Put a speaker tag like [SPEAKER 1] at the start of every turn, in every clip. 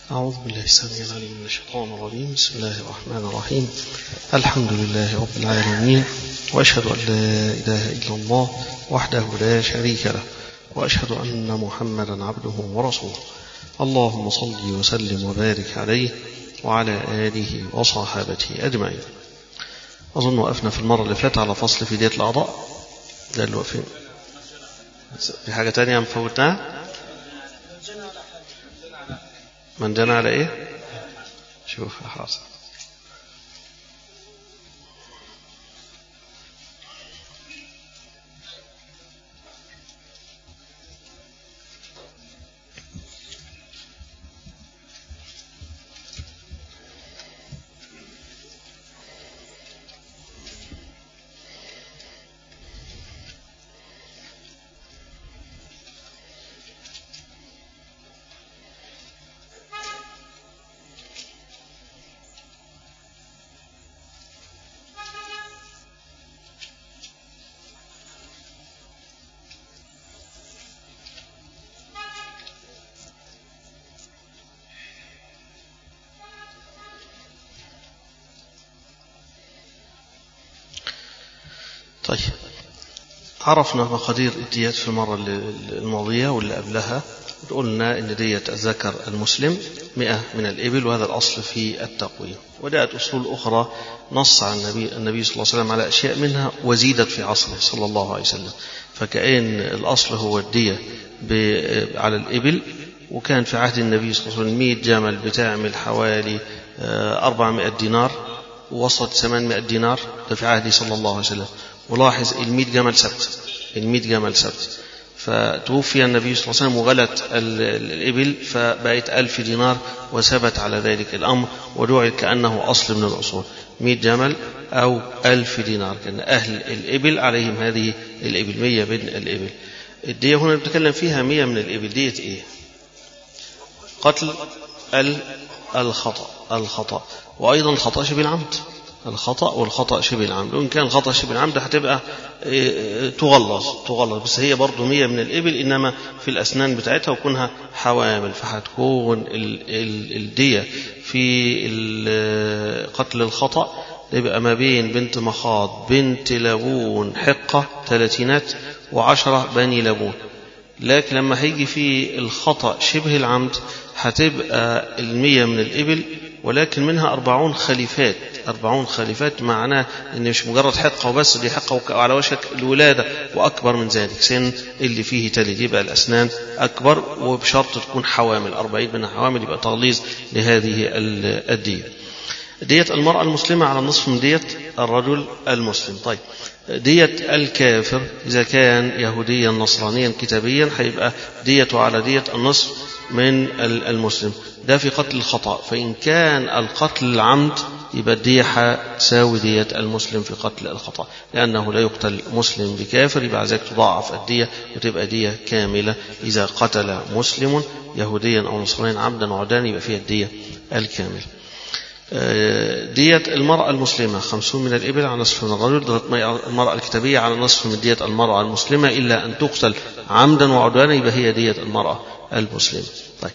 [SPEAKER 1] أعوذ بالله السميع العليم من الشيطان الرجيم بسم الله الرحمن الرحيم الحمد لله رب العالمين وأشهد أن لا إله إلا الله وحده لا شريك له وأشهد أن محمدا عبده ورسوله اللهم صل وسلم وبارك عليه وعلى آله وصحابته أجمعين أظن وقفنا في المرة اللي فاتت على فصل في دية الأعضاء ده اللي واقفين في حاجة تانية مفوتناها من جنى على ايه شوف حاصل طيب عرفنا مقادير الديات في المرة الماضية واللي قبلها قلنا ان دية الذكر المسلم مئة من الإبل وهذا الأصل في التقويم وجاءت أصول أخرى نص عن النبي, النبي صلى الله عليه وسلم على أشياء منها وزيدت في عصره صلى الله عليه وسلم فكأن الأصل هو الدية على الإبل وكان في عهد النبي صلى الله عليه وسلم 100 جمل بتعمل حوالي 400 دينار ووصلت 800 دينار ده في عهده صلى الله عليه وسلم ولاحظ ال جمل سبت ال جمل سبت فتوفي النبي صلى الله عليه وسلم وغلت الإبل فبقت ألف دينار وثبت على ذلك الأمر ودعي كأنه أصل من الأصول مئة جمل أو ألف دينار كان أهل الإبل عليهم هذه الإبل مية من الإبل الدية هنا نتكلم فيها مية من الإبل دية إيه قتل الخطأ الخطأ وأيضا الخطأ شبه العمد الخطأ والخطأ شبه العمد وإن كان الخطأ شبه العمد هتبقى تغلظ تغلظ بس هي برضه مية من الإبل إنما في الأسنان بتاعتها وكونها حوامل فهتكون الدية في قتل الخطأ يبقى ما بين بنت مخاض بنت لبون حقة ثلاثينات وعشرة بني لبون لكن لما هيجي في الخطأ شبه العمد هتبقى المية من الإبل ولكن منها أربعون خليفات أربعون خليفات معناه أن مش مجرد حقة وبس دي حقة على وشك الولادة وأكبر من ذلك سن اللي فيه تلد يبقى الأسنان أكبر وبشرط تكون حوامل أربعين منها حوامل يبقى تغليظ لهذه الدية دية المرأة المسلمة على النصف من دية الرجل المسلم طيب دية الكافر إذا كان يهوديا نصرانيا كتابيا هيبقى ديته على دية النصف من المسلم ده في قتل الخطأ فإن كان القتل العمد يبقى الدية تساوي دية المسلم في قتل الخطأ لأنه لا يقتل مسلم بكافر يبقى ذلك تضاعف الدية وتبقى دية كاملة إذا قتل مسلم يهوديا أو نصرانيا عمدا وعدان يبقى فيها الدية الكاملة دية المرأة المسلمة خمسون من الإبل على نصف من الرجل المرأة الكتابية على نصف من دية المرأة المسلمة إلا أن تقتل عمدا وعدوانا يبقى هي دية المرأة المسلمة طيب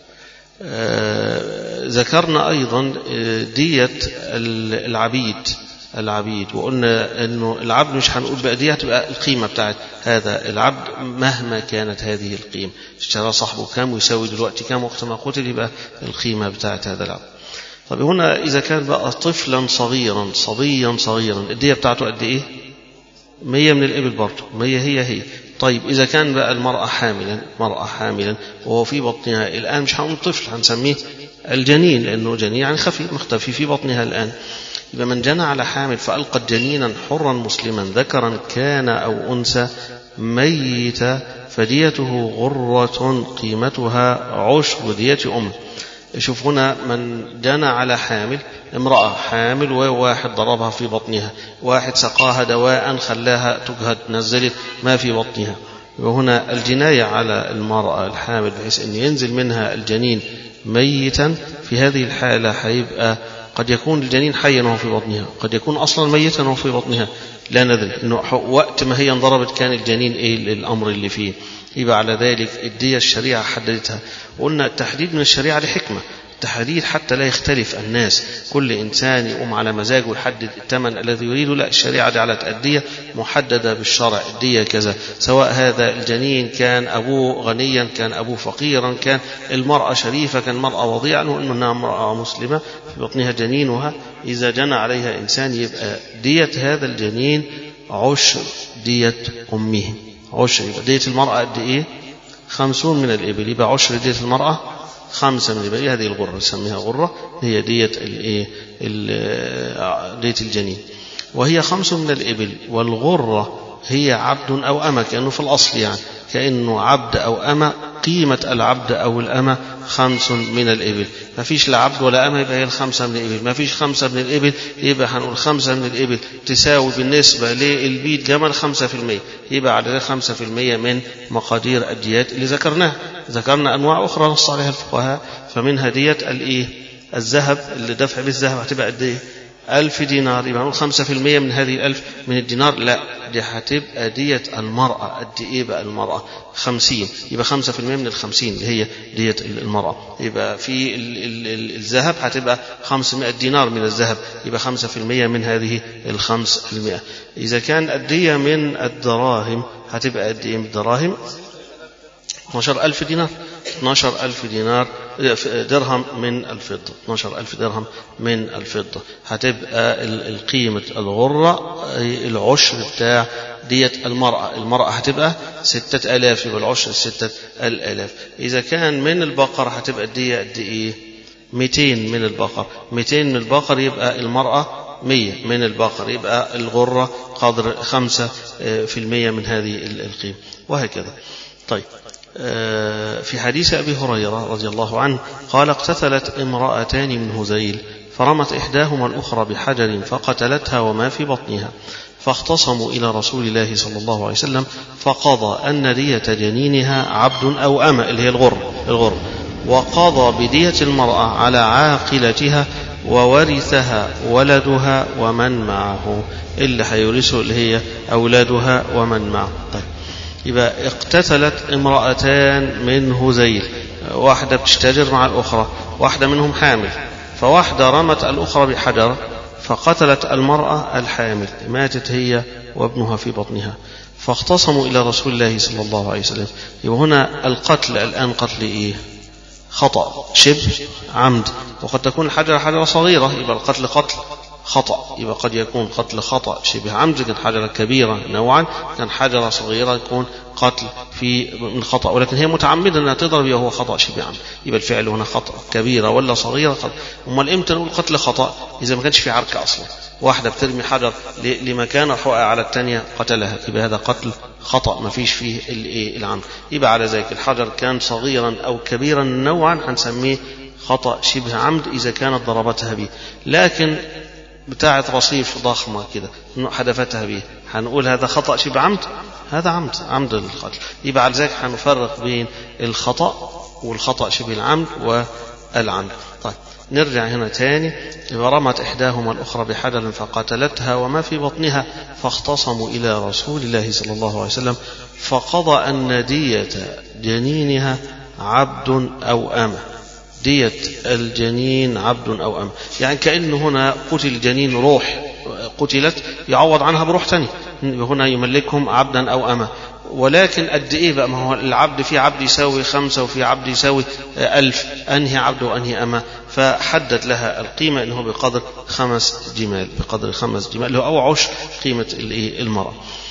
[SPEAKER 1] آه ذكرنا أيضا دية العبيد العبيد وقلنا انه العبد مش هنقول بقى دي هتبقى القيمه بتاعت هذا العبد مهما كانت هذه القيمه اشترى صاحبه كام ويساوي دلوقتي كام وقت ما قتل يبقى القيمه بتاعت هذا العبد طب هنا إذا كان بقى طفلا صغيرا صبيا صغيرا الدية بتاعته قد إيه؟ مية من الإبل برضه مية هي هي طيب إذا كان بقى المرأة حاملا مرأة حاملا وهو في بطنها الآن مش هنقول طفل هنسميه الجنين لأنه جنين يعني خفي مختفي في بطنها الآن يبقى من جنى على حامل فألقت جنينا حرا مسلما ذكرا كان أو أنثى ميتا فديته غرة قيمتها عشر دية أمه شوف هنا من جنى على حامل امرأة حامل وواحد ضربها في بطنها واحد سقاها دواء خلاها تجهد نزلت ما في بطنها وهنا الجناية على المرأة الحامل بحيث أن ينزل منها الجنين ميتا في هذه الحالة هيبقى قد يكون الجنين حيا وهو في بطنها قد يكون أصلا ميتا وهو في بطنها لا ندري إنه وقت ما هي انضربت كان الجنين إيه الأمر اللي فيه يبقى على ذلك الدية الشريعة حددتها قلنا التحديد من الشريعة لحكمة التحديد حتى لا يختلف الناس كل إنسان يقوم على مزاجه ويحدد الثمن الذي يريده لا الشريعة جعلت الدية محددة بالشرع الدية كذا سواء هذا الجنين كان أبوه غنيا كان أبوه فقيرا كان المرأة شريفة كان المرأة وضيعا وإنها امرأة مسلمة في بطنها جنينها إذا جنى عليها إنسان يبقى دية هذا الجنين عشر دية أمه عشر يبقى دية المرأة قد إيه؟ خمسون من الإبل يبقى عشر دية المرأة خمسة من الإبل هذه الغرة نسميها غرة هي دية الإيه؟ دية الجنين وهي خمس من الإبل والغرة هي عبد أو أمة كأنه في الأصل يعني كأنه عبد أو أمة قيمة العبد أو الأمة خمس من الإبل ما فيش لا عبد ولا أمة يبقى هي الخمسة من الإبل ما فيش خمسة من الإبل يبقى هنقول خمسة من الإبل تساوي بالنسبة للبيت جمل خمسة في المية يبقى على خمسة في المية من مقادير الديات اللي ذكرناها ذكرنا أنواع أخرى نص عليها الفقهاء فمنها دية الإيه الذهب اللي دفع بالذهب هتبقى قد إيه ألف دينار يبقى نقول خمسة في المية من هذه الألف من الدينار لا دي هتبقى دية المرأة قد إيه بقى المرأة خمسين يبقى خمسة في المية من الخمسين اللي هي دية المرأة يبقى في الذهب هتبقى خمسمائة دينار من الذهب يبقى خمسة في المية من هذه الخمس المئة إذا كان الدية من الدراهم هتبقى قد إيه من الدراهم 12 ألف دينار 12 ألف دينار درهم من الفضة 12 ألف درهم من الفضة هتبقى القيمة الغرة العشر بتاع دية المرأة المرأة هتبقى ستة ألاف يبقى العشر ستة الألاف إذا كان من البقر هتبقى الدية قد إيه 200 من البقر 200 من البقر يبقى المرأة 100 من البقر يبقى الغرة قدر خمسة في المية من هذه القيمة وهكذا طيب في حديث أبي هريرة رضي الله عنه قال اقتتلت امرأتان من هذيل فرمت إحداهما الأخرى بحجر فقتلتها وما في بطنها فاختصموا إلى رسول الله صلى الله عليه وسلم فقضى أن دية جنينها عبد أو أمة اللي هي الغر الغر وقضى بدية المرأة على عاقلتها وورثها ولدها ومن معه اللي هيورثه اللي هي أولادها ومن معه طيب يبقى اقتتلت امرأتان من هذيل واحدة بتشتجر مع الأخرى واحدة منهم حامل فواحدة رمت الأخرى بحجر فقتلت المرأة الحامل ماتت هي وابنها في بطنها فاختصموا إلى رسول الله صلى الله عليه وسلم يبقى هنا القتل الآن قتل إيه خطأ شبه عمد وقد تكون الحجرة حجرة صغيرة يبقى القتل قتل خطأ يبقى قد يكون قتل خطأ شبه عمد كان حجرة كبيرة نوعا كان حجرة صغيرة يكون قتل في من خطأ ولكن هي متعمدة أنها تضرب وهو خطأ شبه عمد يبقى الفعل هنا خطأ كبيرة ولا صغيرة خطأ أمال إمتى نقول قتل خطأ إذا ما كانش في عركة أصلا واحدة بترمي حجر لمكان وقع على الثانية قتلها يبقى هذا قتل خطأ ما فيش فيه العمد يبقى على ذلك الحجر كان صغيرا أو كبيرا نوعا هنسميه خطأ شبه عمد إذا كانت ضربتها به لكن بتاعة رصيف ضخمة كده حدفتها به هنقول هذا خطأ شبه عمد هذا عمد عمد القتل يبقى على ذلك هنفرق بين الخطأ والخطأ شبه العمد والعمد طيب نرجع هنا تاني رمت إحداهما الأخرى بحجر فقتلتها وما في بطنها فاختصموا إلى رسول الله صلى الله عليه وسلم فقضى أن دية جنينها عبد أو أمه دية الجنين عبد أو أم يعني كأنه هنا قتل الجنين روح قتلت يعوض عنها بروح تاني هنا يملكهم عبدا أو أما ولكن قد إيه بقى ما هو العبد في عبد يساوي خمسة وفي عبد يساوي ألف أنهي عبد وأنهي أما فحدد لها القيمة أنه بقدر خمس جمال بقدر خمس جمال اللي هو أو عشر قيمة المرأة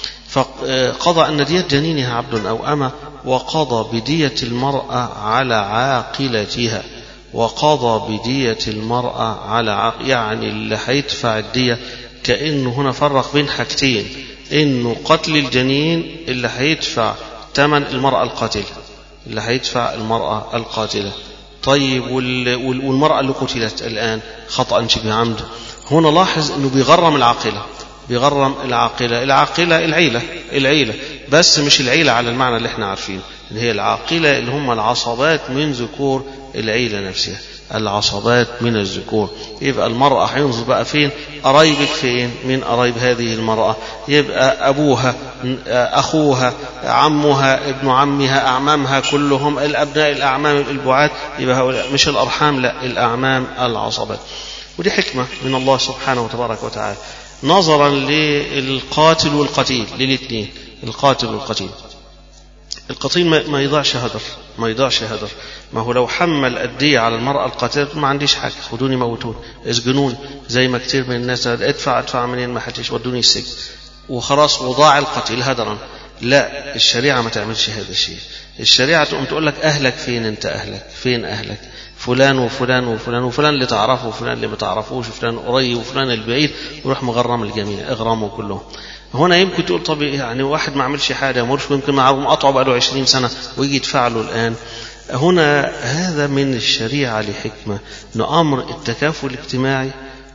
[SPEAKER 1] فقضى أن دية جنينها عبد أو أما وقضى بدية المرأة على عاقلتها وقضى بدية المرأة على عق... يعني اللي هيدفع الدية كأنه هنا فرق بين حاجتين إنه قتل الجنين اللي هيدفع ثمن المرأة القاتلة اللي هيدفع المرأة القاتلة طيب وال... والمرأة اللي قتلت الآن خطأ شبه عمد هنا لاحظ إنه بيغرم العاقلة بيغرم العاقلة العاقلة العيلة العيلة بس مش العيلة على المعنى اللي احنا عارفينه اللي هي العاقلة اللي هم العصبات من ذكور العيلة نفسها العصبات من الذكور يبقى المرأة هينظر بقى فين قرايبك فين من قرايب هذه المرأة يبقى أبوها أخوها عمها ابن عمها أعمامها كلهم الأبناء الأعمام البعاد يبقى هؤلاء مش الأرحام لا الأعمام العصبات ودي حكمة من الله سبحانه وتبارك وتعالى نظرا للقاتل والقتيل للاثنين القاتل والقتيل القتيل ما يضيعش هدر ما يضيعش هدر ما هو لو حمل الدية على المرأة القاتلة ما عنديش حاجة خدوني موتون اسجنون زي ما كتير من الناس ادفع ادفع منين ما حدش ودوني السجن وخلاص وضاع القتيل هدرا لا الشريعة ما تعملش هذا الشيء الشريعة تقوم تقول لك أهلك فين أنت أهلك فين أهلك فلان وفلان وفلان وفلان اللي تعرفه وفلان اللي ما تعرفوش وفلان قريب وفلان البعيد ويروح مغرم الجميع اغرامه كلهم هنا يمكن تقول طب يعني واحد ما عملش حاجه مرش يمكن مقاطعه بقى له 20 سنه ويجي يدفع له الان هنا هذا من الشريعه لحكمه ان امر التكافل الاجتماعي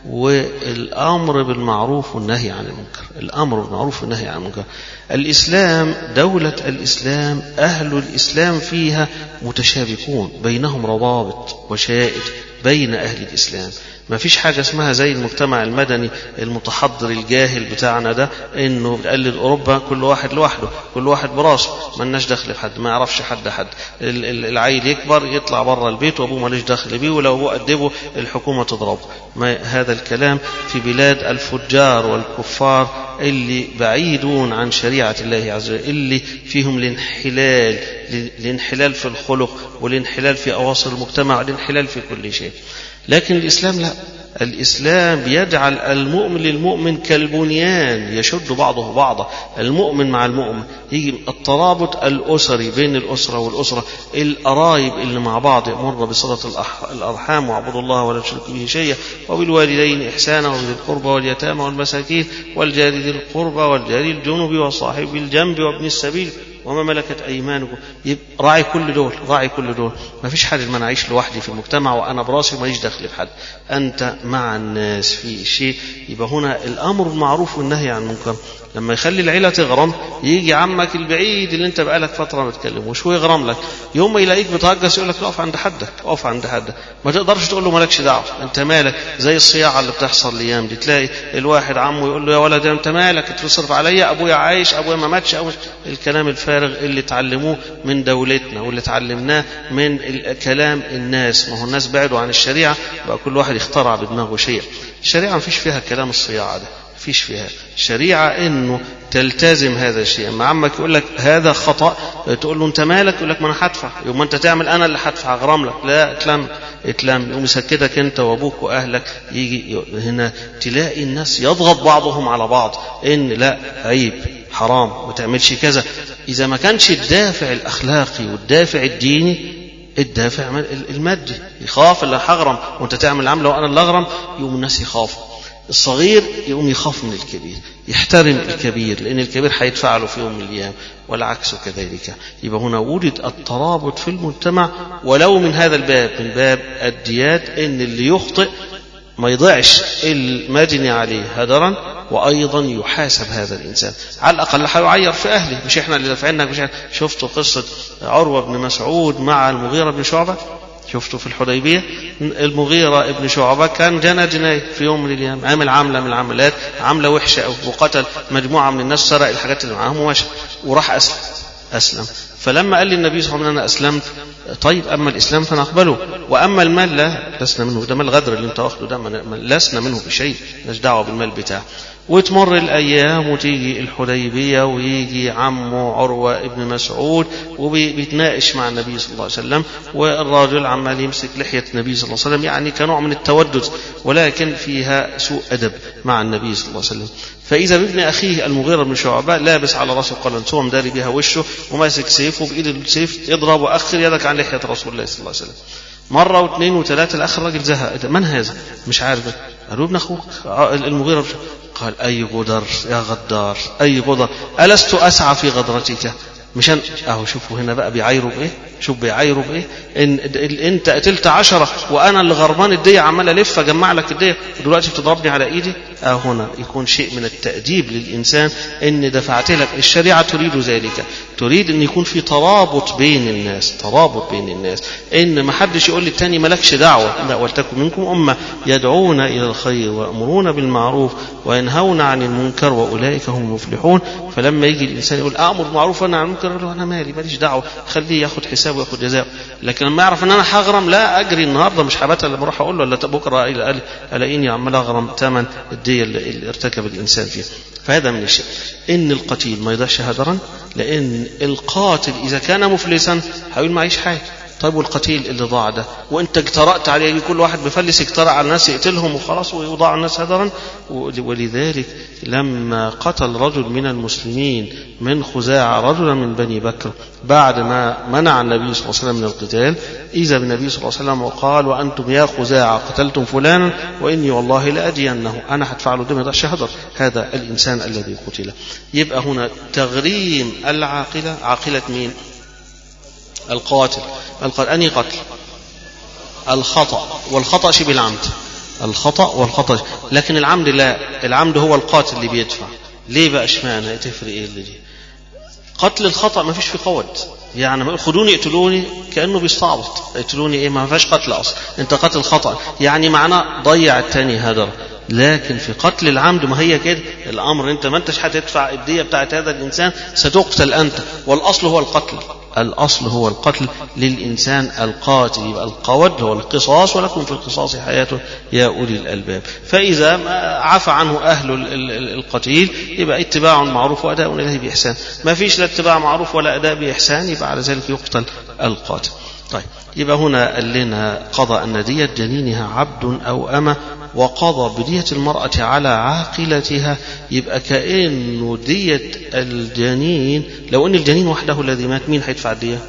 [SPEAKER 1] والامر بالمعروف والنهي عن المنكر الامر بالمعروف والنهي عن المنكر الاسلام دوله الاسلام اهل الاسلام فيها متشابكون بينهم روابط وشائد بين اهل الاسلام ما فيش حاجة اسمها زي المجتمع المدني المتحضر الجاهل بتاعنا ده انه بتقلد اوروبا كل واحد لوحده كل واحد براسه ملناش دخل في حد ما يعرفش حد حد العيل يكبر يطلع بره البيت وابوه مالوش دخل بيه ولو ابوه أدبه الحكومة تضربه ما هذا الكلام في بلاد الفجار والكفار اللي بعيدون عن شريعة الله عز وجل اللي فيهم الانحلال الانحلال في الخلق والانحلال في أواصر المجتمع والانحلال في كل شيء لكن الإسلام لا الإسلام يجعل المؤمن للمؤمن كالبنيان يشد بعضه بعضا المؤمن مع المؤمن يجي الترابط الأسري بين الأسرة والأسرة القرايب اللي مع بعض يأمر بصلة الأرحام واعبدوا الله ولا تشركوا به شيئا وبالوالدين إحسانا وبذي القربى واليتامى والمساكين والجار ذي القربى والجار الجنب وصاحب الجنب وابن السبيل وما ملكت ايمانكم يبقى راعي كل دول راعي كل دول ما فيش حاجه ان انا اعيش لوحدي في المجتمع وانا براسي وماليش دخل بحد انت مع الناس في شيء يبقى هنا الامر بالمعروف والنهي عن المنكر لما يخلي العيلة تغرم يجي عمك البعيد اللي انت بقالك فترة ما تكلموش ويغرم لك يوم ما يلاقيك بتهجس يقول لك اقف عند حدك اقف عند حدك ما تقدرش تقول له مالكش دعوة انت مالك زي الصياعة اللي بتحصل الايام دي تلاقي الواحد عمه يقول له يا ولد انت مالك تصرف عليا ابويا عايش ابويا ما ماتش أبويا الكلام الفارغ اللي اتعلموه من دولتنا واللي اتعلمناه من كلام الناس ما هو الناس بعدوا عن الشريعة بقى كل واحد اخترع بدماغه شيء الشريعة ما فيش فيها كلام الصياعة ده فيش فيها شريعة انه تلتزم هذا الشيء اما عمك يقول لك هذا خطأ تقول له انت مالك يقول لك ما انا هدفع يوم ما انت تعمل انا اللي هدفع اغرم لك لا اتلم اتلم يقوم يسكتك انت وابوك واهلك يجي هنا تلاقي الناس يضغط بعضهم على بعض ان لا عيب حرام ما تعملش كذا اذا ما كانش الدافع الاخلاقي والدافع الديني الدافع المادي يخاف اللي هغرم وانت تعمل عمله وانا اللي اغرم يقوم الناس يخافوا الصغير يقوم يخاف من الكبير يحترم الكبير لأن الكبير هيدفع له في يوم من الأيام والعكس كذلك يبقى هنا وجد الترابط في المجتمع ولو من هذا الباب من باب الديات ان اللي يخطئ ما يضيعش المجني عليه هدرا وايضا يحاسب هذا الانسان على الاقل هيعير في اهله مش احنا اللي دافعينك مش شفتوا قصه عروه بن مسعود مع المغيره بن شعبه شفتوا في الحديبية المغيرة ابن شعبة كان جنى جناية في يوم من الأيام عمل عملة من العملات عملة وحشة أو وقتل مجموعة من الناس سرق الحاجات اللي معاهم ومشى وراح أسلم أسلم فلما قال لي النبي صلى الله عليه وسلم أنا أسلمت طيب أما الإسلام فنقبله وأما المال لا لسنا منه ده مال غدر اللي أنت واخده ده لسنا منه بشيء مالناش دعوة بالمال بتاعه وتمر الأيام وتيجي الحديبية ويجي عمه عروة ابن مسعود وبيتناقش مع النبي صلى الله عليه وسلم والراجل عمال يمسك لحية النبي صلى الله عليه وسلم يعني كنوع من التودد ولكن فيها سوء أدب مع النبي صلى الله عليه وسلم فإذا بابن أخيه المغيرة بن شعبة لابس على رأسه قلنسوة مداري بها وشه وماسك سيف وبإيد السيف يضرب وأخر يدك عن لحية رسول الله صلى الله عليه وسلم مرة واثنين وثلاثة الآخر راجل زهق من هذا؟ مش عارف قالوا ابن أخوك المغيرة قال أي غدر يا غدار أي غدر ألست أسعى في غدرتك مشان أهو شوفوا هنا بقى بيعايروا بإيه شوف بيعايروا بايه ان انت قتلت عشرة وانا اللي غرمان الدية عمال الف اجمع لك الدية ودلوقتي بتضربني على ايدي اه هنا يكون شيء من التأديب للانسان ان دفعت لك الشريعة تريد ذلك تريد ان يكون في ترابط بين الناس ترابط بين الناس ان ما حدش يقول للتاني مالكش دعوة لا ولتكن منكم امة يدعون الى الخير ويأمرون بالمعروف وينهون عن المنكر واولئك هم المفلحون فلما يجي الانسان يقول امر بالمعروف وانا عن المنكر يقول له انا مالي ماليش دعوه خليه ياخد حسابه وياخد جزاءه لكن لما يعرف ان انا هغرم لا اجري النهارده مش هبات الا بروح اقول له ولا بكره الاقيني عمال اغرم ثمن الديه اللي ارتكب الانسان فيها فهذا من الشيء ان القتيل ما يضيعش هدرا لان القاتل اذا كان مفلسا هيقول معيش حاجه طيب والقتيل اللي ضاع ده وانت اجترأت عليه كل واحد بفلس اجترأ على الناس يقتلهم وخلاص ويوضع الناس هدرا ولذلك لما قتل رجل من المسلمين من خزاعة رجلا من بني بكر بعد ما منع النبي صلى الله عليه وسلم من القتال إذا بالنبي صلى الله عليه وسلم وقال وأنتم يا خزاعة قتلتم فلانا وإني والله لأدينه أنا هدفع له دم يضعش هدر هذا الإنسان الذي قتل يبقى هنا تغريم العاقلة عاقلة مين القاتل القاتل أني قتل الخطأ والخطأ شبه العمد الخطأ والخطأ لكن العمد لا العمد هو القاتل اللي بيدفع ليه بقى اشمعنى تفرق ايه اللي دي قتل الخطأ ما فيش في قود يعني خدوني اقتلوني كأنه بيستعبط اقتلوني ايه ما فيهاش قتل اصلا انت قتل خطأ يعني معناه ضيع التاني هدر لكن في قتل العمد ما هي كده الامر انت ما انتش هتدفع الديه بتاعت هذا الانسان ستقتل انت والاصل هو القتل الاصل هو القتل للانسان القاتل يبقى القود هو القصاص ولكم في القصاص حياه يا اولي الالباب فاذا عفى عنه اهل القتيل يبقى اتباع معروف واداء اليه باحسان ما فيش لا اتباع معروف ولا اداء باحسان يبقى على ذلك يقتل القاتل طيب يبقى هنا قال لنا قضى أن دية جنينها عبد أو أمة وقضى بدية المرأة على عاقلتها يبقى كأنه دية الجنين لو أن الجنين وحده الذي مات مين هيدفع الدية؟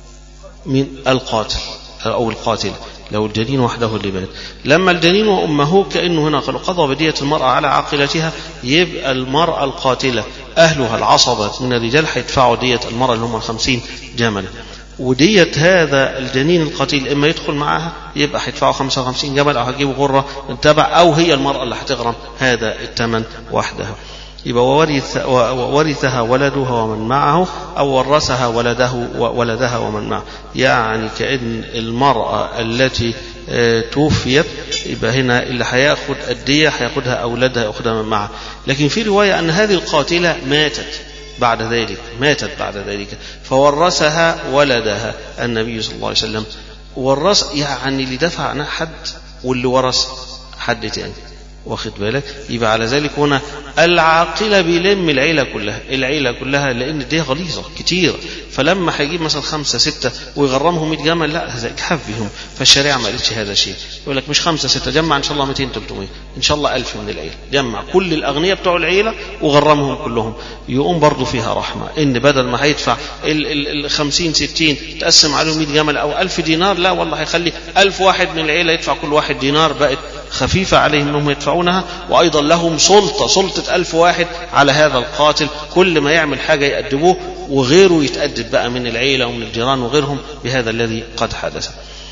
[SPEAKER 1] مين؟ القاتل أو القاتل لو الجنين وحده اللي مات لما الجنين وأمه كأنه هنا قالوا قضى بدية المرأة على عاقلتها يبقى المرأة القاتلة أهلها العصبة من الرجال هيدفعوا دية المرأة اللي هم الخمسين جملا ودية هذا الجنين القتيل إما يدخل معها يبقى هيدفعوا 55 جمل أو هتجيبوا غرة تبع أو هي المرأة اللي هتغرم هذا الثمن وحدها يبقى وورث وورثها ولدها ومن معه أو ورثها ولده ولدها ومن معه يعني كأن المرأة التي توفيت يبقى هنا اللي هياخد الدية هياخدها أولادها ياخدها من معها لكن في رواية أن هذه القاتلة ماتت بعد ذلك ماتت بعد ذلك فورثها ولدها النبي صلى الله عليه وسلم ورث يعني اللي دفع عنها حد واللي ورث حد تاني واخد بالك يبقى على ذلك هنا العاقلة بيلم العيلة كلها العيلة كلها لأن دي غليظة كتير فلما هيجيب مثلا خمسة ستة ويغرمهم 100 جمل لا هذا إجحاف بهم فالشريعة ما قالتش هذا شيء يقول لك مش خمسة ستة جمع إن شاء الله 200 300 إن شاء الله 1000 من العيلة جمع كل الأغنياء بتوع العيلة وغرمهم كلهم يقوم برضه فيها رحمة إن بدل ما هيدفع ال 50 60 تقسم عليهم 100 جمل أو 1000 دينار لا والله هيخلي 1000 واحد من العيلة يدفع كل واحد دينار بقت خفيفة عليهم أنهم يدفعونها وأيضا لهم سلطة سلطة ألف واحد على هذا القاتل كل ما يعمل حاجة يأدبوه وغيره يتأدب بقى من العيلة ومن الجيران وغيرهم بهذا الذي قد حدث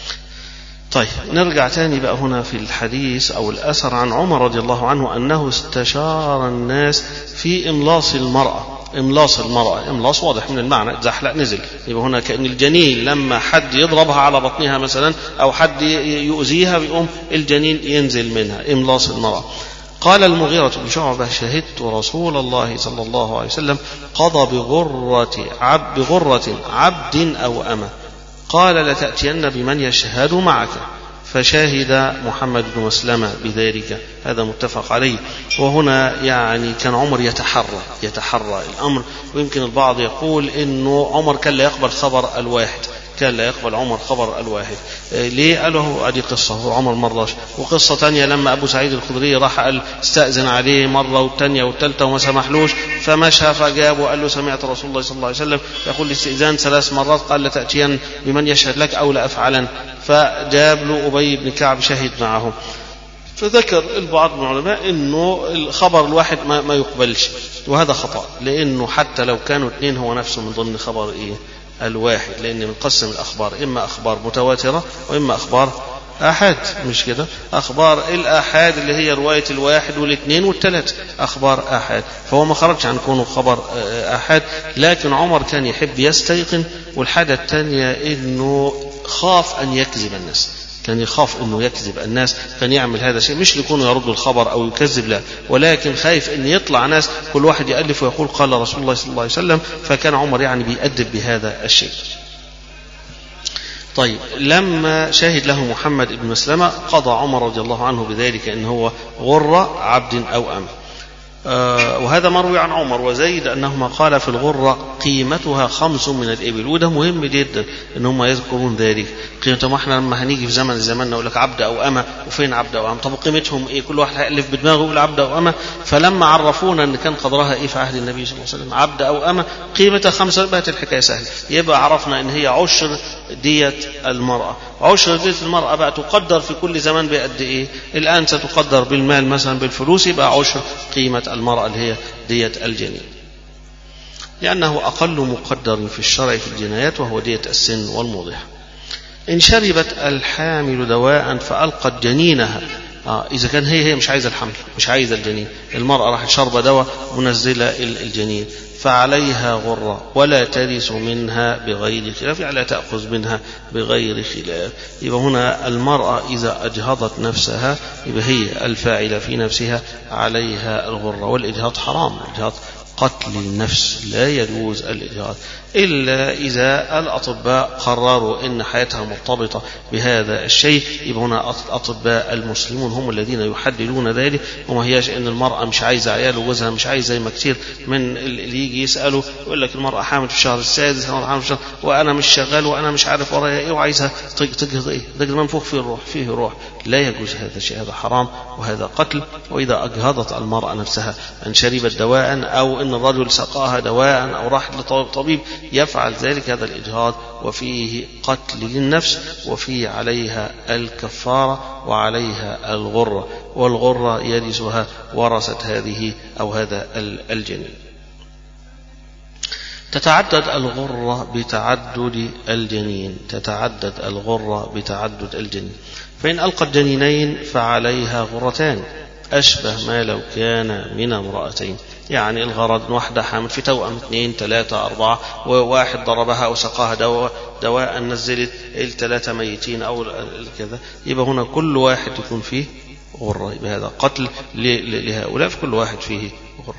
[SPEAKER 1] طيب نرجع تاني بقى هنا في الحديث أو الأثر عن عمر رضي الله عنه أنه استشار الناس في إملاص المرأة إملاص المرأة إملاص واضح من المعنى زحلق نزل يبقى هنا كأن الجنين لما حد يضربها على بطنها مثلا أو حد يؤذيها بيقوم الجنين ينزل منها إملاص المرأة قال المغيرة بن شعبة شهدت رسول الله صلى الله عليه وسلم قضى بغرة عبد بغرة عبد أو أمة قال لتأتين بمن يشهد معك فشاهد محمد بن مسلمة بذلك هذا متفق عليه وهنا يعني كان عمر يتحرى يتحرى الأمر ويمكن البعض يقول أنه عمر كان لا يقبل خبر الواحد كان لا يقبل عمر خبر الواحد ليه قالوا ادي قصة هو عمر مرة وقصة تانية لما أبو سعيد الخدري راح قال استأذن عليه مرة والتانية والتالتة وما سمحلوش فمشى فجاب وقال له سمعت رسول الله صلى الله عليه وسلم يقول الاستئذان ثلاث مرات قال لتأتين بمن يشهد لك أو لأفعلن فجاب له أبي بن كعب شهد معه فذكر البعض من العلماء انه الخبر الواحد ما, ما يقبلش وهذا خطا لانه حتى لو كانوا اثنين هو نفسه من ضمن خبر ايه الواحد لأن بنقسم الأخبار إما أخبار متواترة وإما أخبار آحاد مش كده أخبار الآحاد اللي هي رواية الواحد والاثنين والثلاث أخبار آحاد فهو ما خرجش عن كونه خبر آحاد لكن عمر كان يحب يستيقن والحاجة الثانية إنه خاف أن يكذب الناس كان يخاف انه يكذب الناس كان يعمل هذا الشيء مش ليكونوا يرد الخبر او يكذب لا ولكن خايف ان يطلع ناس كل واحد يالف ويقول قال رسول الله صلى الله عليه وسلم فكان عمر يعني بيأدب بهذا الشيء طيب لما شهد له محمد بن مسلمة قضى عمر رضي الله عنه بذلك ان هو غر عبد او ام آه وهذا مروي عن عمر وزيد انهما قال في الغره قيمتها خمس من الابل وده مهم جدا ان هم يذكرون ذلك قيمتها ما احنا لما هنيجي في زمن زمان نقول لك عبد او اما وفين عبد او اما طب قيمتهم ايه كل واحد هيالف بدماغه يقول عبد او اما فلما عرفونا ان كان قدرها ايه في عهد النبي صلى الله عليه وسلم عبد او اما قيمتها خمسه بقت الحكايه سهله يبقى عرفنا ان هي عشر دية المرأة عشر دية المرأة بقى تقدر في كل زمان بقد ايه الان ستقدر بالمال مثلا بالفلوس يبقى عشر قيمة المرأة اللي هي دية الجنين لأنه أقل مقدر في الشرع في الجنايات وهو دية السن والموضح إن شربت الحامل دواء فألقت جنينها آه إذا كان هي هي مش عايزة الحمل مش عايزة الجنين المرأة راحت شربة دواء منزلة الجنين فعليها غرة ولا ترث منها بغير خلاف يعني لا تأخذ منها بغير خلاف يبقى هنا المرأة إذا أجهضت نفسها يبقى هي الفاعلة في نفسها عليها الغرة والإجهاض حرام الإجهاض قتل النفس لا يجوز الإجهاض إلا إذا الأطباء قرروا أن حياتها مرتبطة بهذا الشيء يبقى هنا الأطباء المسلمون هم الذين يحددون ذلك وما هياش أن المرأة مش عايزة عيال وجوزها مش عايز زي ما كتير من اللي يجي يسألوا يقول لك المرأة حامل في الشهر السادس المرأة حامل في الشهر وأنا مش شغال وأنا مش عارف ورايا إيه وعايزها تجهض إيه ده منفوخ فيه الروح فيه روح لا يجوز هذا الشيء هذا حرام وهذا قتل وإذا أجهضت المرأة نفسها أن شربت دواء أو أن الرجل سقاها دواء أو راحت لطبيب يفعل ذلك هذا الإجهاض وفيه قتل للنفس وفيه عليها الكفارة وعليها الغرة والغرة يرثها ورثة هذه أو هذا الجنين تتعدد الغرة بتعدد الجنين تتعدد الغرة بتعدد الجنين فإن ألقت جنينين فعليها غرتان أشبه ما لو كان من امرأتين يعني الغرض واحدة حامل في توأم اثنين ثلاثة أربعة وواحد ضربها أو سقاها دواء دواء نزلت الثلاثة ميتين أو كذا يبقى هنا كل واحد يكون فيه غرة يبقى هذا قتل لهؤلاء في كل واحد فيه غرة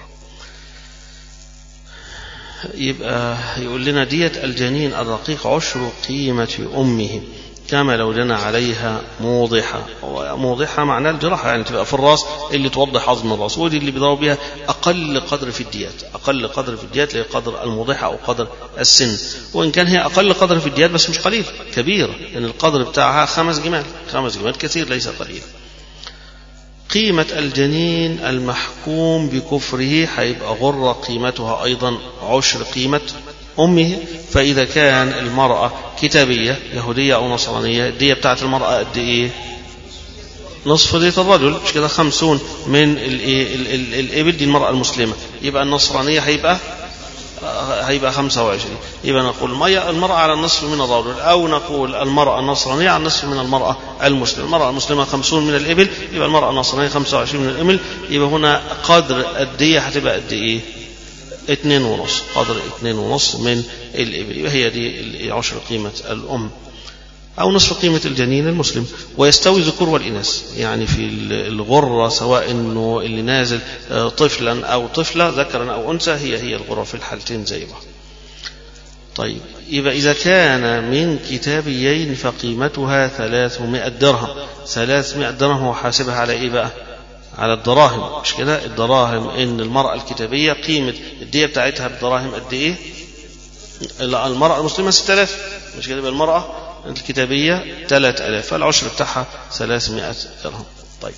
[SPEAKER 1] يبقى يقول لنا دية الجنين الرقيق عشر قيمة أمه كما لو جنى عليها موضحة موضحة معناه الجراحة يعني تبقى في الراس اللي توضح عظم الراس ودي اللي بيضربوا بها أقل قدر في الديات أقل قدر في الديات اللي قدر الموضحة أو قدر السن وإن كان هي أقل قدر في الديات بس مش قليل كبير لأن يعني القدر بتاعها خمس جمال خمس جمال كثير ليس قليل قيمة الجنين المحكوم بكفره هيبقى غرة قيمتها أيضا عشر قيمة أمه فإذا كان المرأة كتابية يهودية أو نصرانية الدية بتاعت المرأة قد إيه؟ نصف دية الرجل مش كده خمسون من الإبل دي المرأة المسلمة يبقى النصرانية هيبقى هيبقى 25 يبقى نقول المرأة على النصف من الرجل أو نقول المرأة النصرانية على النصف من المرأة المسلمة المرأة المسلمة 50 من الإبل يبقى المرأة النصرانية 25 من الإبل يبقى هنا قدر الدية هتبقى قد إيه؟ اثنين ونص قدر اثنين ونص من الإبل يبقى هي دي عشر قيمة الأم أو نصف قيمة الجنين المسلم ويستوي الذكور والإناث يعني في الغرة سواء أنه اللي نازل طفلا أو طفلة ذكرا أو أنثى هي هي الغرة في الحالتين زي بعض طيب يبقى إذا كان من كتابيين فقيمتها ثلاثمائة درهم ثلاثمائة درهم هو حاسبها على إيه بقى على الدراهم مش كده الدراهم ان المرأة الكتابية قيمة الدية بتاعتها بالدراهم قد ايه المرأة المسلمة 6000 مش كده المرأة الكتابية 3000 فالعشر بتاعها 300 درهم طيب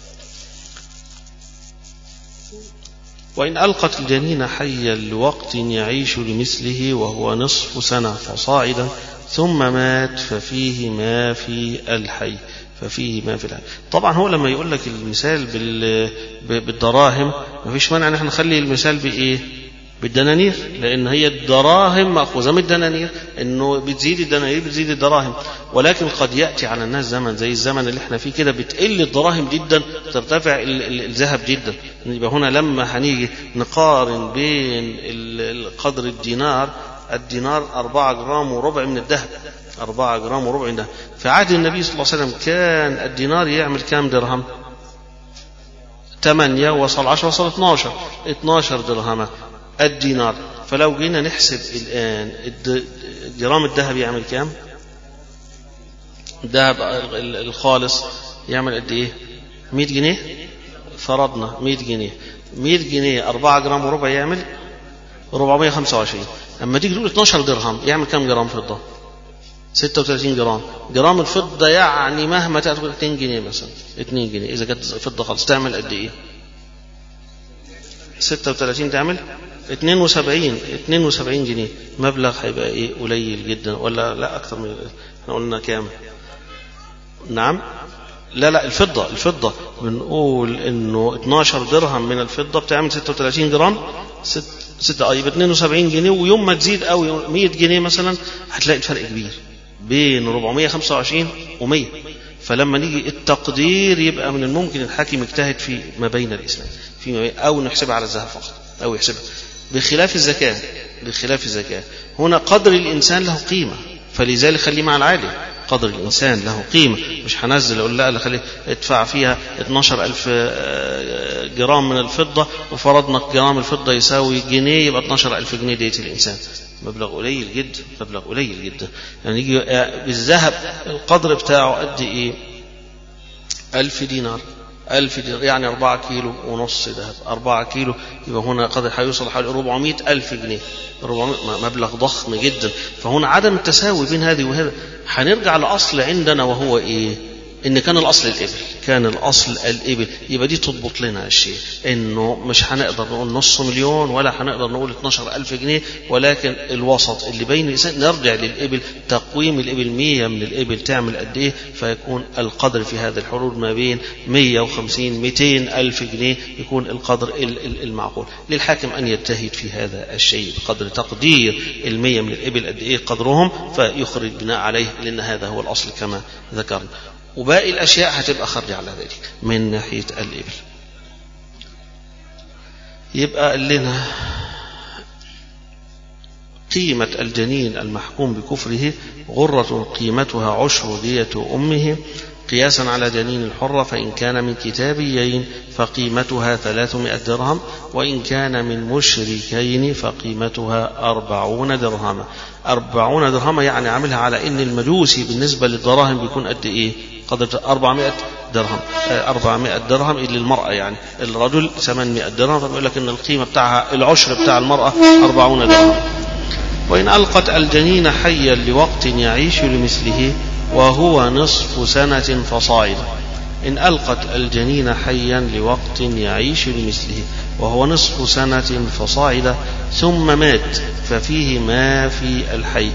[SPEAKER 1] وإن ألقت الجنين حيا لوقت يعيش لمثله وهو نصف سنة فصاعدا ثم مات ففيه ما في الحي ففيه ما في الحي طبعا هو لما يقول لك المثال بالدراهم ما فيش مانع ان احنا نخلي المثال بايه بالدنانير لأن هي الدراهم مأخوذة من الدنانير إنه بتزيد الدنانير بتزيد الدراهم ولكن قد يأتي على الناس زمن زي الزمن اللي احنا فيه كده بتقل الدراهم جدا ترتفع الذهب جدا يبقى هنا لما هنيجي نقارن بين قدر الدينار الدينار أربعة جرام وربع من الذهب أربعة جرام وربع من الذهب في عهد النبي صلى الله عليه وسلم كان الدينار يعمل كام درهم 8 وصل 10 وصل 12 12 درهم الدينار فلو جينا نحسب الآن جرام الذهب يعمل كام الذهب الخالص يعمل قد ايه 100 جنيه فرضنا 100 جنيه 100 جنيه 4 جرام وربع يعمل 425 اما تيجي تقول 12 درهم يعمل كام جرام فضه 36 جرام جرام الفضة يعني مهما تأخذ 2 جنيه مثلا 2 جنيه إذا كانت فضة خالص تعمل قد إيه 36 تعمل 72 72 جنيه مبلغ هيبقى ايه قليل جدا ولا لا اكثر من احنا قلنا كام نعم لا لا الفضة الفضة بنقول انه 12 درهم من الفضة بتعمل 36 جرام 6 6 اه يبقى 72 جنيه ويوم ما تزيد قوي 100 جنيه مثلا هتلاقي الفرق كبير بين 425 و100 فلما نيجي التقدير يبقى من الممكن الحاكم يجتهد في ما بين الاسمين في او نحسبها على الذهب فقط او يحسبها بخلاف الزكاة بخلاف الزكاة هنا قدر الإنسان له قيمة فلذلك خليه مع العالي قدر الإنسان له قيمة مش هنزل أقول لا خليه ادفع فيها 12 ألف جرام من الفضة وفرضنا جرام الفضة يساوي جنيه يبقى 12 ألف جنيه ديت الإنسان مبلغ قليل جدا مبلغ قليل جدا يعني يجي بالذهب القدر بتاعه قد إيه ألف دينار ألف دينار يعني أربعة كيلو ونص ذهب أربعة كيلو يبقى هنا قد هيوصل حوالي 400 ألف جنيه 400 مبلغ ضخم جدا فهنا عدم التساوي بين هذه وهذا هنرجع لأصل عندنا وهو إيه ان كان الاصل الابل كان الاصل الابل يبقى دي تضبط لنا الشيء انه مش هنقدر نقول نص مليون ولا هنقدر نقول 12 ألف جنيه ولكن الوسط اللي بين الانسان نرجع للابل تقويم الابل 100 من الابل تعمل قد ايه فيكون القدر في هذا الحدود ما بين 150 200 ألف جنيه يكون القدر المعقول للحاكم ان يجتهد في هذا الشيء بقدر تقدير المية من الابل قد ايه قدرهم فيخرج بناء عليه لان هذا هو الاصل كما ذكرنا وباقي الأشياء هتبقى خارجة على ذلك من ناحية الإبل يبقى قال لنا قيمة الجنين المحكوم بكفره غرة قيمتها عشر دية أمه قياسا على جنين الحرة فإن كان من كتابيين فقيمتها ثلاثمائة درهم وإن كان من مشركين فقيمتها أربعون درهما أربعون درهما يعني عاملها على إن المجوسي بالنسبة للدراهم بيكون قد إيه قدر 400 درهم 400 درهم للمرأة يعني الرجل 800 درهم فبيقول لك إن القيمة بتاعها العشر بتاع المرأة 40 درهم وإن ألقت الجنين حيا لوقت يعيش لمثله وهو نصف سنة فصاعدا إن ألقت الجنين حيا لوقت يعيش لمثله وهو نصف سنة فصاعدا ثم مات ففيه ما في الحي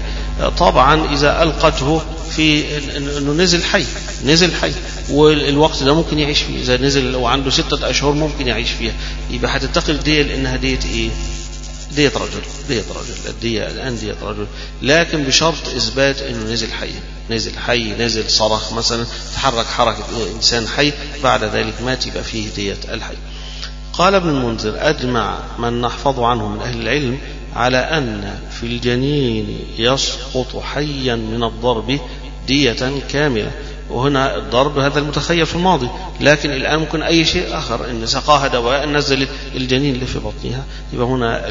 [SPEAKER 1] طبعا إذا ألقته في انه نزل حي نزل حي والوقت ده ممكن يعيش فيه اذا نزل وعنده ستة اشهر ممكن يعيش فيها يبقى هتتقي الدية لانها دية ايه دية رجل دية رجل الدية الآن دية رجل لكن بشرط إثبات أنه نزل حي نزل حي نزل صرخ مثلا تحرك حركة إنسان حي بعد ذلك مات يبقى فيه دية الحي قال ابن المنذر أجمع من نحفظ عنه من أهل العلم على أن في الجنين يسقط حيا من الضرب دية كاملة وهنا الضرب هذا المتخيل في الماضي لكن الآن ممكن أي شيء آخر إن سقاها دواء نزل الجنين اللي في بطنها يبقى هنا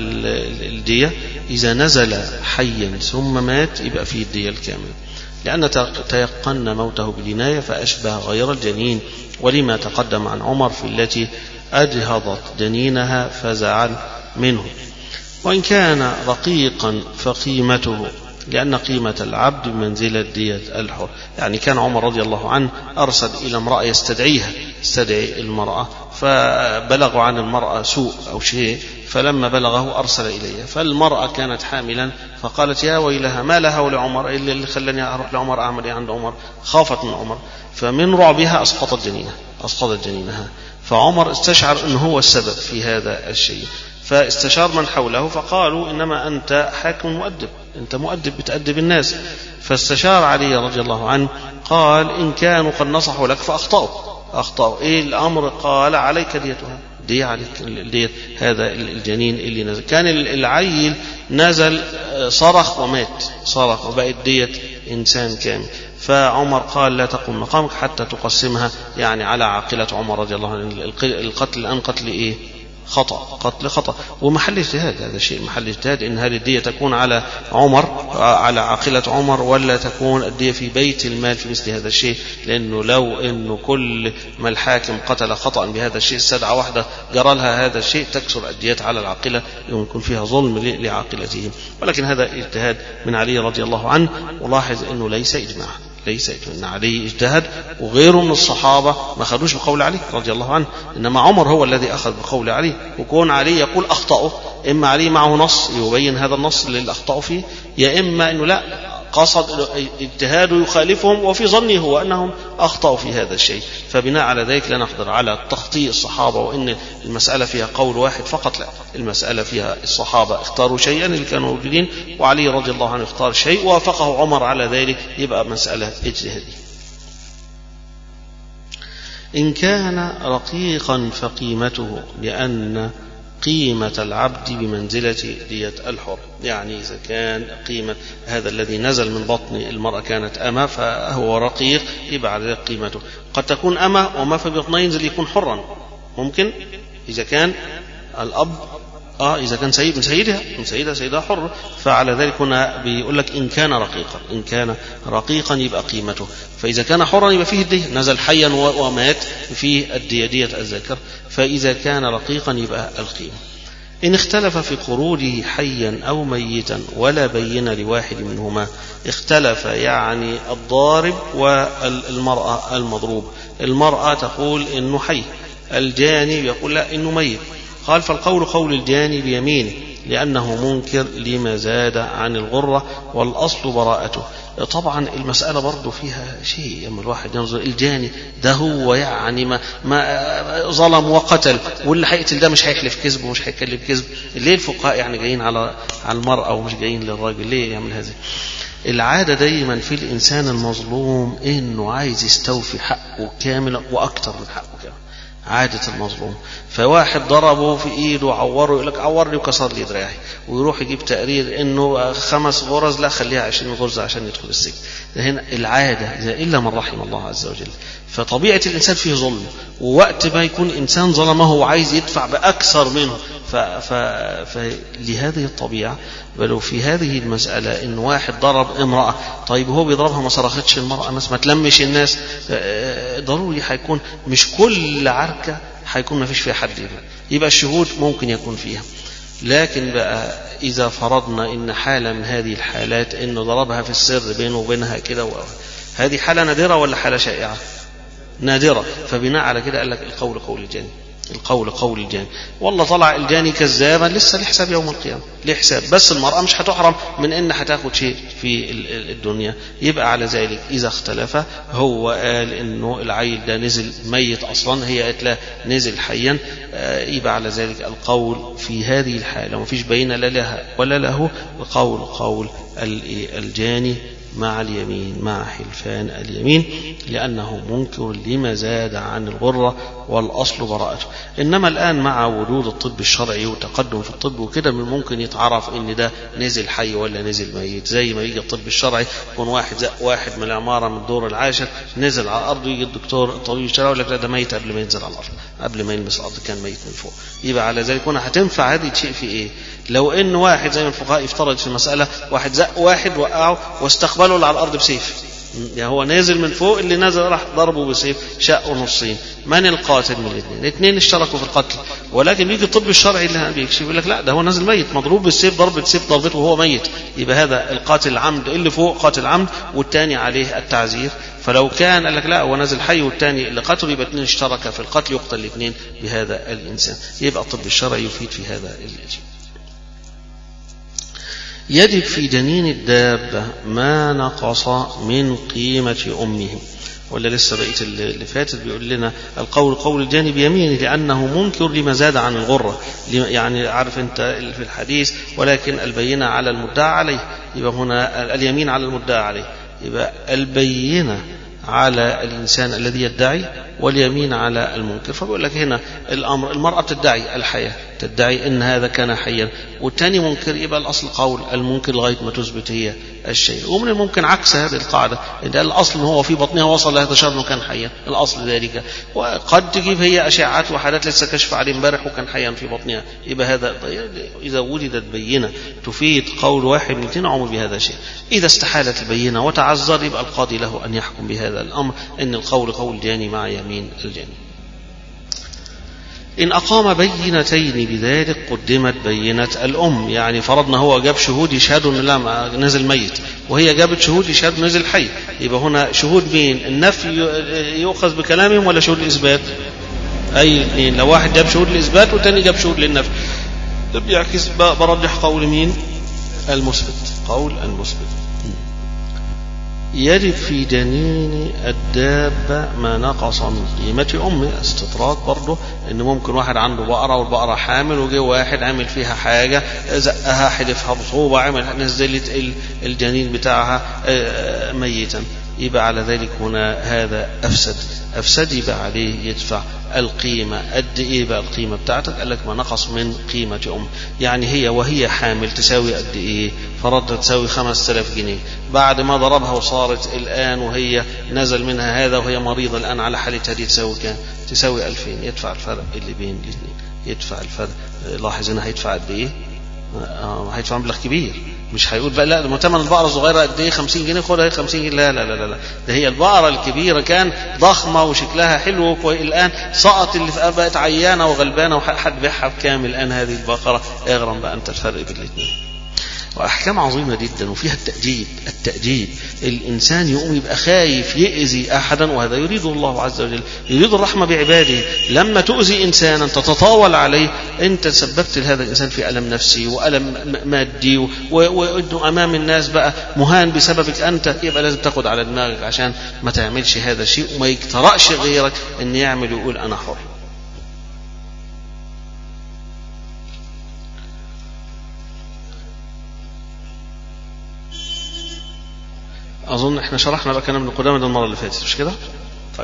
[SPEAKER 1] الدية إذا نزل حيا ثم مات يبقى فيه الدية الكاملة لأن تيقن موته بالعناية فأشبه غير الجنين ولما تقدم عن عمر في التي أجهضت جنينها فزعل منه وإن كان رقيقا فقيمته لأن قيمة العبد بمنزلة دية الحر يعني كان عمر رضي الله عنه أرسل إلى امرأة يستدعيها يستدعي المرأة فبلغوا عن المرأة سوء أو شيء فلما بلغه أرسل إليها فالمرأة كانت حاملا فقالت يا ويلها ما لها ولعمر إلا اللي خلاني أروح لعمر أعمل إيه عند عمر خافت من عمر فمن رعبها أسقطت جنينها أسقطت جنينها فعمر استشعر أنه هو السبب في هذا الشيء فاستشار من حوله فقالوا إنما أنت حاكم مؤدب أنت مؤدب بتأدب الناس فاستشار علي رضي الله عنه قال إن كانوا قد نصحوا لك فأخطأوا أخطأوا إيه الأمر قال عليك ديتها دي عليك ديت هذا الجنين اللي نزل كان العيل نزل صرخ ومات صرخ وبقت ديت إنسان كامل فعمر قال لا تقوم مقامك حتى تقسمها يعني على عاقلة عمر رضي الله عنه القتل الآن قتل إيه خطأ قتل خطأ ومحل اجتهاد هذا شيء محل اجتهاد إن هذه الدية تكون على عمر على عاقلة عمر ولا تكون الدية في بيت المال في مثل هذا الشيء لأنه لو أنه كل ما الحاكم قتل خطأ بهذا الشيء سدعة واحدة جرى لها هذا الشيء تكسر الديات على العاقلة يكون فيها ظلم لعاقلتهم ولكن هذا اجتهاد من علي رضي الله عنه ولاحظ أنه ليس إجماع ليس ان علي اجتهد وغيره من الصحابه ما خدوش بقول علي رضي الله عنه انما عمر هو الذي اخذ بقول علي وكون علي يقول اخطاوا اما علي معه نص يبين هذا النص اللي اخطاوا فيه يا اما انه لا قصد اجتهاده يخالفهم وفي ظني هو انهم اخطاوا في هذا الشيء فبناء على ذلك لا نقدر على تخطيء الصحابه وان المساله فيها قول واحد فقط لا المساله فيها الصحابه اختاروا شيئا اللي كانوا موجودين وعلي رضي الله عنه اختار شيء وافقه عمر على ذلك يبقى مساله اجتهاديه إن كان رقيقا فقيمته لأن قيمة العبد بمنزلة دية الحر يعني إذا كان قيمة هذا الذي نزل من بطن المرأة كانت أما فهو رقيق يبقى على ذلك قيمته قد تكون أما وما في بطنها ينزل يكون حرا ممكن إذا كان الأب اه اذا كان سيد من سيدها من سيدها سيدها حر فعلى ذلك هنا بيقول لك ان كان رقيقا ان كان رقيقا يبقى قيمته فاذا كان حرا يبقى فيه الديه نزل حيا ومات فيه الديه ديه الذكر فاذا كان رقيقا يبقى القيمه إن اختلف في خروجه حيا أو ميتا ولا بين لواحد منهما اختلف يعني الضارب والمرأة المضروب المرأة تقول إنه حي الجاني يقول لا إنه ميت قال فالقول قول الجاني بيمينه لأنه منكر لما زاد عن الغرة والأصل براءته طبعا المسألة برضه فيها شيء لما الواحد ينظر الجاني ده هو يعني ما, ما ظلم وقتل واللي هيقتل ده مش هيحلف كذب ومش هيتكلم كذب ليه الفقهاء يعني جايين على على المرأة ومش جايين للراجل ليه يعمل هذا العادة دايما في الإنسان المظلوم إنه عايز يستوفي حقه كاملا وأكثر من حقه كاملا عادة المظلوم فواحد ضربه في ايده وعوره يقول لك عورني وكسر لي دراعي ويروح يجيب تقرير انه خمس غرز لا خليها 20 غرزه عشان يدخل السجن هنا العاده اذا الا من رحم الله عز وجل فطبيعه الانسان فيه ظلم ووقت ما يكون انسان ظلمه وعايز يدفع باكثر منه ف... ف... فلهذه الطبيعه بل في هذه المسألة إن واحد ضرب امرأة طيب هو بيضربها ما صرختش المرأة الناس ما تلمش الناس ضروري هيكون مش كل عركة هيكون ما فيش فيها حد يبقى, يبقى الشهود ممكن يكون فيها لكن بقى إذا فرضنا إن حالة من هذه الحالات إنه ضربها في السر بينه وبينها كده هذه حالة نادرة ولا حالة شائعة؟ نادرة فبناء على كده قال لك القول قول الجاني القول قول الجاني والله طلع الجاني كذابا لسه ليه حساب يوم القيامة ليه حساب بس المرأة مش هتحرم من ان هتاخد شيء في الدنيا يبقى على ذلك اذا اختلف هو قال انه العيل ده نزل ميت اصلا هي قالت له نزل حيا يبقى على ذلك القول في هذه الحالة ومفيش بين لا لها ولا له قول قول الجاني مع اليمين مع حلفان اليمين لأنه منكر لما زاد عن الغرة والأصل براءته إنما الآن مع وجود الطب الشرعي وتقدم في الطب وكده من ممكن يتعرف إن ده نزل حي ولا نزل ميت زي ما يجي الطب الشرعي يكون واحد زق واحد من العمارة من الدور العاشر نزل على الأرض ويجي الدكتور الطبيب الشرعي يقول لك لا ده ميت قبل ما ينزل على الأرض قبل ما يلمس الأرض كان ميت من فوق يبقى على ذلك هنا هتنفع هذه شيء في إيه لو ان واحد زي ما الفقهاء يفترض في المساله واحد زق واحد وقعه واستقبله على الارض بسيف يعني هو نازل من فوق اللي نزل راح ضربه بسيف شقه نصين من القاتل من الاثنين الاثنين اشتركوا في القتل ولكن بيجي الطب الشرعي اللي بيكشف يقول لك لا ده هو نازل ميت مضروب بالسيف ضربه سيف ضربته وهو ميت يبقى هذا القاتل العمد اللي فوق قاتل عمد والثاني عليه التعزير فلو كان قال لك لا هو نازل حي والثاني اللي قتله يبقى اثنين اشترك في القتل يقتل الاثنين بهذا الانسان يبقى الطب الشرعي يفيد في هذا الشيء يجب في جنين الدابة ما نقص من قيمة أمه ولا لسه بقية اللي فاتت بيقول لنا القول قول الجاني بيمينه لأنه منكر لما زاد عن الغرة يعني عارف أنت في الحديث ولكن البينة على المدعى عليه يبقى هنا اليمين على المدعى عليه يبقى البينة على الإنسان الذي يدعي واليمين على المنكر فبيقول لك هنا الأمر المرأة تدعي الحياة تدعي ان هذا كان حيا والثاني منكر يبقى الاصل قول المنكر لغايه ما تثبت هي الشيء ومن الممكن عكس هذه القاعده ان الاصل ان هو في بطنها وصل لها تشرب انه كان حيا الاصل ذلك وقد تجيب هي اشعات وحالات لسه كشف عليه امبارح وكان حيا في بطنها يبقى هذا اذا وجدت بينه تفيد قول واحد من اثنين عمر بهذا الشيء اذا استحالت البينه وتعذر يبقى القاضي له ان يحكم بهذا الامر ان القول قول جاني مع يمين الجاني إن أقام بينتين بذلك قدمت بينة الأم يعني فرضنا هو جاب شهود يشهدوا أن لا نزل ميت وهي جابت شهود يشهدوا نزل حي يبقى هنا شهود مين النفي يؤخذ بكلامهم ولا شهود الإثبات أي اثنين لو واحد جاب شهود الإثبات والثاني جاب شهود للنفي بيعكس برجح قول مين المثبت قول المثبت يجب في جنين الدابة ما نقص من قيمة أمه استطراد برضه إن ممكن واحد عنده بقرة والبقرة حامل وجه واحد عمل فيها حاجة زقها حدفها بصوبة عمل نزلت الجنين بتاعها ميتا يبقى على ذلك هنا هذا أفسد أفسد يبقى عليه يدفع القيمة قد إيه بقى القيمة بتاعتك قال لك ما نقص من قيمة أم يعني هي وهي حامل تساوي قد إيه فرضها تساوي خمس تلاف جنيه بعد ما ضربها وصارت الآن وهي نزل منها هذا وهي مريضة الآن على حالتها دي تساوي كام تساوي ألفين يدفع الفرق اللي بين الاثنين يدفع الفرق لاحظ هنا هيدفع قد إيه آه هيدفع مبلغ كبير مش هيقول بقى لا ده ثمن البقره الصغيره قد ايه 50 جنيه خدها 50 جنيه لا لا لا لا ده هي البقره الكبيره كان ضخمه وشكلها حلو الان سقط اللي في بقت عيانه وغلبانه وحد بيعها بكام الان هذه البقره اغرم بقى انت الفرق بين الاثنين وأحكام عظيمة جدا وفيها التأديب التأديب الإنسان يقوم يبقى خايف يأذي أحدا وهذا يريد الله عز وجل يريد الرحمة بعباده لما تؤذي إنسانا تتطاول عليه أنت سببت لهذا الإنسان في ألم نفسي وألم مادي وأنه أمام الناس بقى مهان بسببك أنت يبقى لازم تاخد على دماغك عشان ما تعملش هذا الشيء وما يجترأش غيرك أن يعمل ويقول أنا حر أظن إحنا شرحنا بقى كلام ابن قدامة ده المرة اللي فاتت مش كده؟ طيب.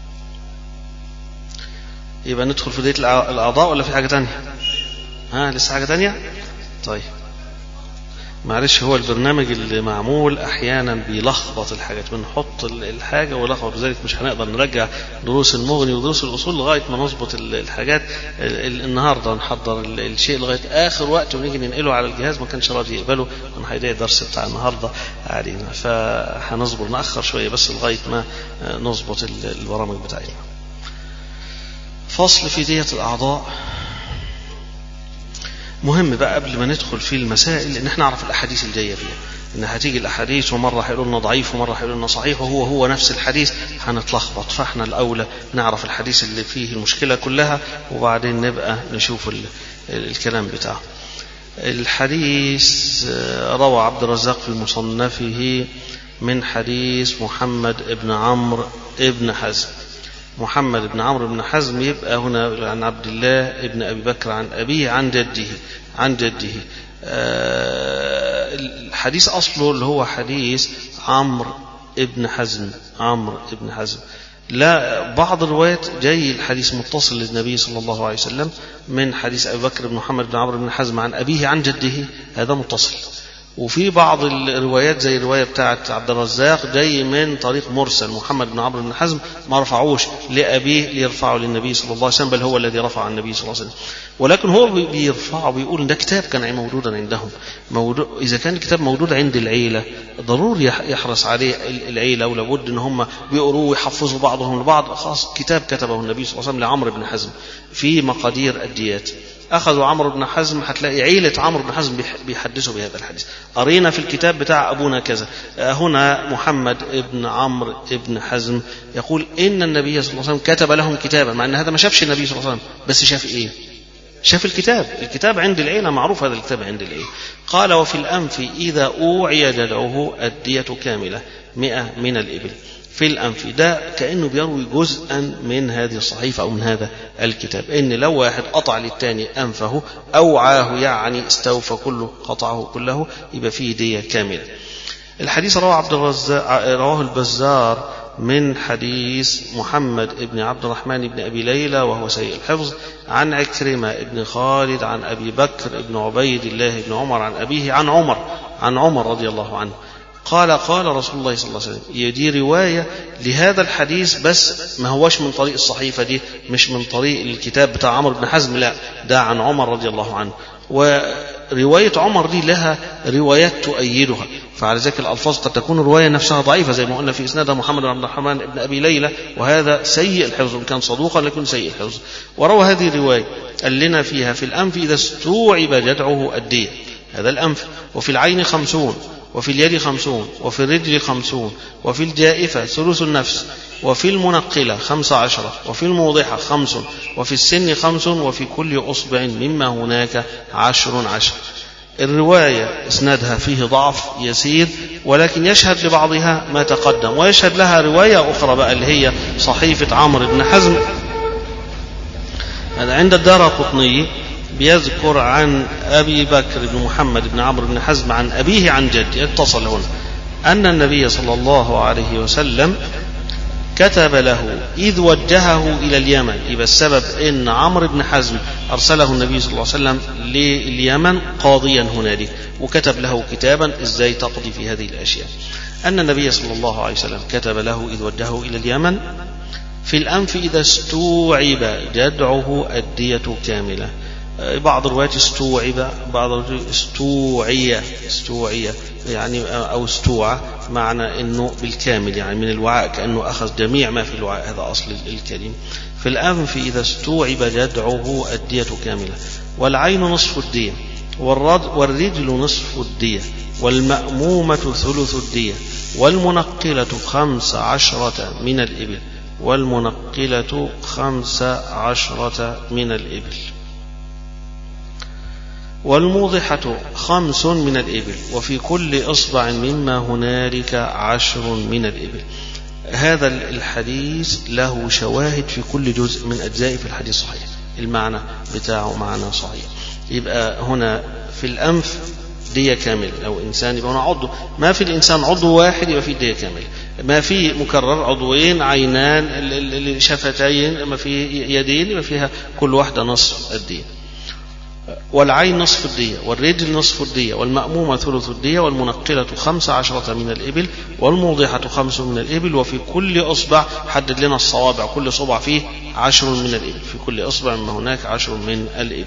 [SPEAKER 1] يبقى ندخل في دية الأعضاء ولا في حاجة تانية؟ ها لسه حاجة تانية؟ طيب. معلش هو البرنامج اللي معمول احيانا بيلخبط الحاجات بنحط الحاجه ولخبط لذلك مش هنقدر نرجع دروس المغني ودروس الاصول لغايه ما نظبط الحاجات النهارده نحضر الشيء لغايه اخر وقت ونيجي ننقله على الجهاز ما كانش راضي يقبله من هيلاقي الدرس بتاع النهارده علينا فهنصبر ناخر شويه بس لغايه ما نظبط البرامج بتاعتنا. فصل في دية الأعضاء مهم بقى قبل ما ندخل في المسائل ان احنا نعرف الاحاديث الجايه فيها ان هتيجي الاحاديث ومره هيقولوا لنا ضعيف ومره هيقولوا لنا صحيح وهو هو نفس الحديث هنتلخبط فاحنا الاولى نعرف الحديث اللي فيه المشكله كلها وبعدين نبقى نشوف ال الكلام بتاعه الحديث روى عبد الرزاق في مصنفه من حديث محمد بن عمرو بن حزم محمد بن عمرو بن حزم يبقى هنا عن عبد الله بن ابي بكر عن ابيه عن جده عن جده آه الحديث اصله اللي هو حديث عمرو بن حزم عمرو بن حزم لا بعض الروايات جاي الحديث متصل للنبي صلى الله عليه وسلم من حديث ابي بكر بن محمد بن عمرو بن حزم عن ابيه عن جده هذا متصل وفي بعض الروايات زي الرواية بتاعة عبد الرزاق جاي من طريق مرسل محمد بن عمرو بن حزم ما رفعوش لأبيه ليرفعه للنبي صلى الله عليه وسلم بل هو الذي رفع عن النبي صلى الله عليه وسلم ولكن هو بيرفعه بيقول إن ده كتاب كان موجودا عندهم موجود إذا كان الكتاب موجود عند العيلة ضروري يحرص عليه العيلة ولابد إن هم بيقروه ويحفظوا بعضهم لبعض خاص كتاب كتبه النبي صلى الله عليه وسلم لعمرو بن حزم في مقادير الديات أخذوا عمرو بن حزم هتلاقي عيلة عمرو بن حزم بيحدثوا بهذا الحديث قرينا في الكتاب بتاع أبونا كذا هنا محمد ابن عمرو ابن حزم يقول إن النبي صلى الله عليه وسلم كتب لهم كتابا مع أن هذا ما شافش النبي صلى الله عليه وسلم بس شاف إيه شاف الكتاب الكتاب عند العيلة معروف هذا الكتاب عند العيلة قال وفي الأنف إذا أوعي جدعه الدية كاملة مئة من الإبل في الأنف ده كأنه بيروي جزءا من هذه الصحيفة أو من هذا الكتاب إن لو واحد قطع للتاني أنفه أوعاه يعني استوفى كله قطعه كله يبقى فيه دية كاملة الحديث رواه عبد الرزاق رواه البزار من حديث محمد بن عبد الرحمن بن أبي ليلى وهو سيء الحفظ عن عكرمة بن خالد عن أبي بكر بن عبيد الله بن عمر عن أبيه عن عمر عن عمر رضي الله عنه قال قال رسول الله صلى الله عليه وسلم دي رواية لهذا الحديث بس ما هوش من طريق الصحيفة دي مش من طريق الكتاب بتاع عمرو بن حزم لا ده عن عمر رضي الله عنه ورواية عمر دي لها روايات تؤيدها فعلى ذلك الألفاظ قد تكون الرواية نفسها ضعيفة زي ما قلنا في إسنادها محمد بن عبد الرحمن بن أبي ليلى وهذا سيء الحفظ إن كان صدوقا لكن سيء الحفظ وروى هذه الرواية قال لنا فيها في الأنف إذا استوعب جدعه الدية هذا الأنف وفي العين خمسون وفي اليد خمسون وفي الرجل خمسون وفي الجائفة ثلث النفس وفي المنقلة خمس عشرة وفي الموضحة خمس وفي السن خمس وفي كل أصبع مما هناك عشر عشر الرواية إسنادها فيه ضعف يسير ولكن يشهد لبعضها ما تقدم ويشهد لها رواية أخرى بقى اللي هي صحيفة عمرو بن حزم هذا عند الدار قطني بيذكر عن أبي بكر بن محمد بن عمرو بن حزم عن أبيه عن جده اتصل هنا أن النبي صلى الله عليه وسلم كتب له إذ وجهه إلى اليمن يبقى السبب إن عمرو بن حزم أرسله النبي صلى الله عليه وسلم لليمن قاضيا هنالك وكتب له كتابا إزاي تقضي في هذه الأشياء أن النبي صلى الله عليه وسلم كتب له إذ وجهه إلى اليمن في الأنف إذا استوعب جدعه الدية كاملة بعض الروايات استوعب بعض الروايات استوعي استوعي يعني أو استوعى معنى أنه بالكامل يعني من الوعاء كأنه أخذ جميع ما في الوعاء هذا أصل الكلمة في الأنف إذا استوعب جدعه الدية كاملة والعين نصف الدية والرجل نصف الدية والمأمومة ثلث الدية والمنقلة خمس عشرة من الإبل والمنقلة خمس عشرة من الإبل والموضحة خمس من الإبل وفي كل إصبع مما هنالك عشر من الإبل هذا الحديث له شواهد في كل جزء من أجزائه في الحديث صحيح المعنى بتاعه معنى صحيح يبقى هنا في الأنف دية كاملة لو إنسان يبقى هنا عضو ما في الإنسان عضو واحد يبقى فيه دية كاملة ما في مكرر عضوين عينان الشفتين ما في يدين يبقى فيها كل واحدة نصف الدية والعين نصف الدية والرجل نصف الدية والمأمومة ثلث الدية والمنقلة خمس عشرة من الإبل والموضحة خمس من الإبل وفي كل إصبع حدد لنا الصوابع كل صبع فيه عشر من الإبل في كل إصبع ما هناك عشر من الإبل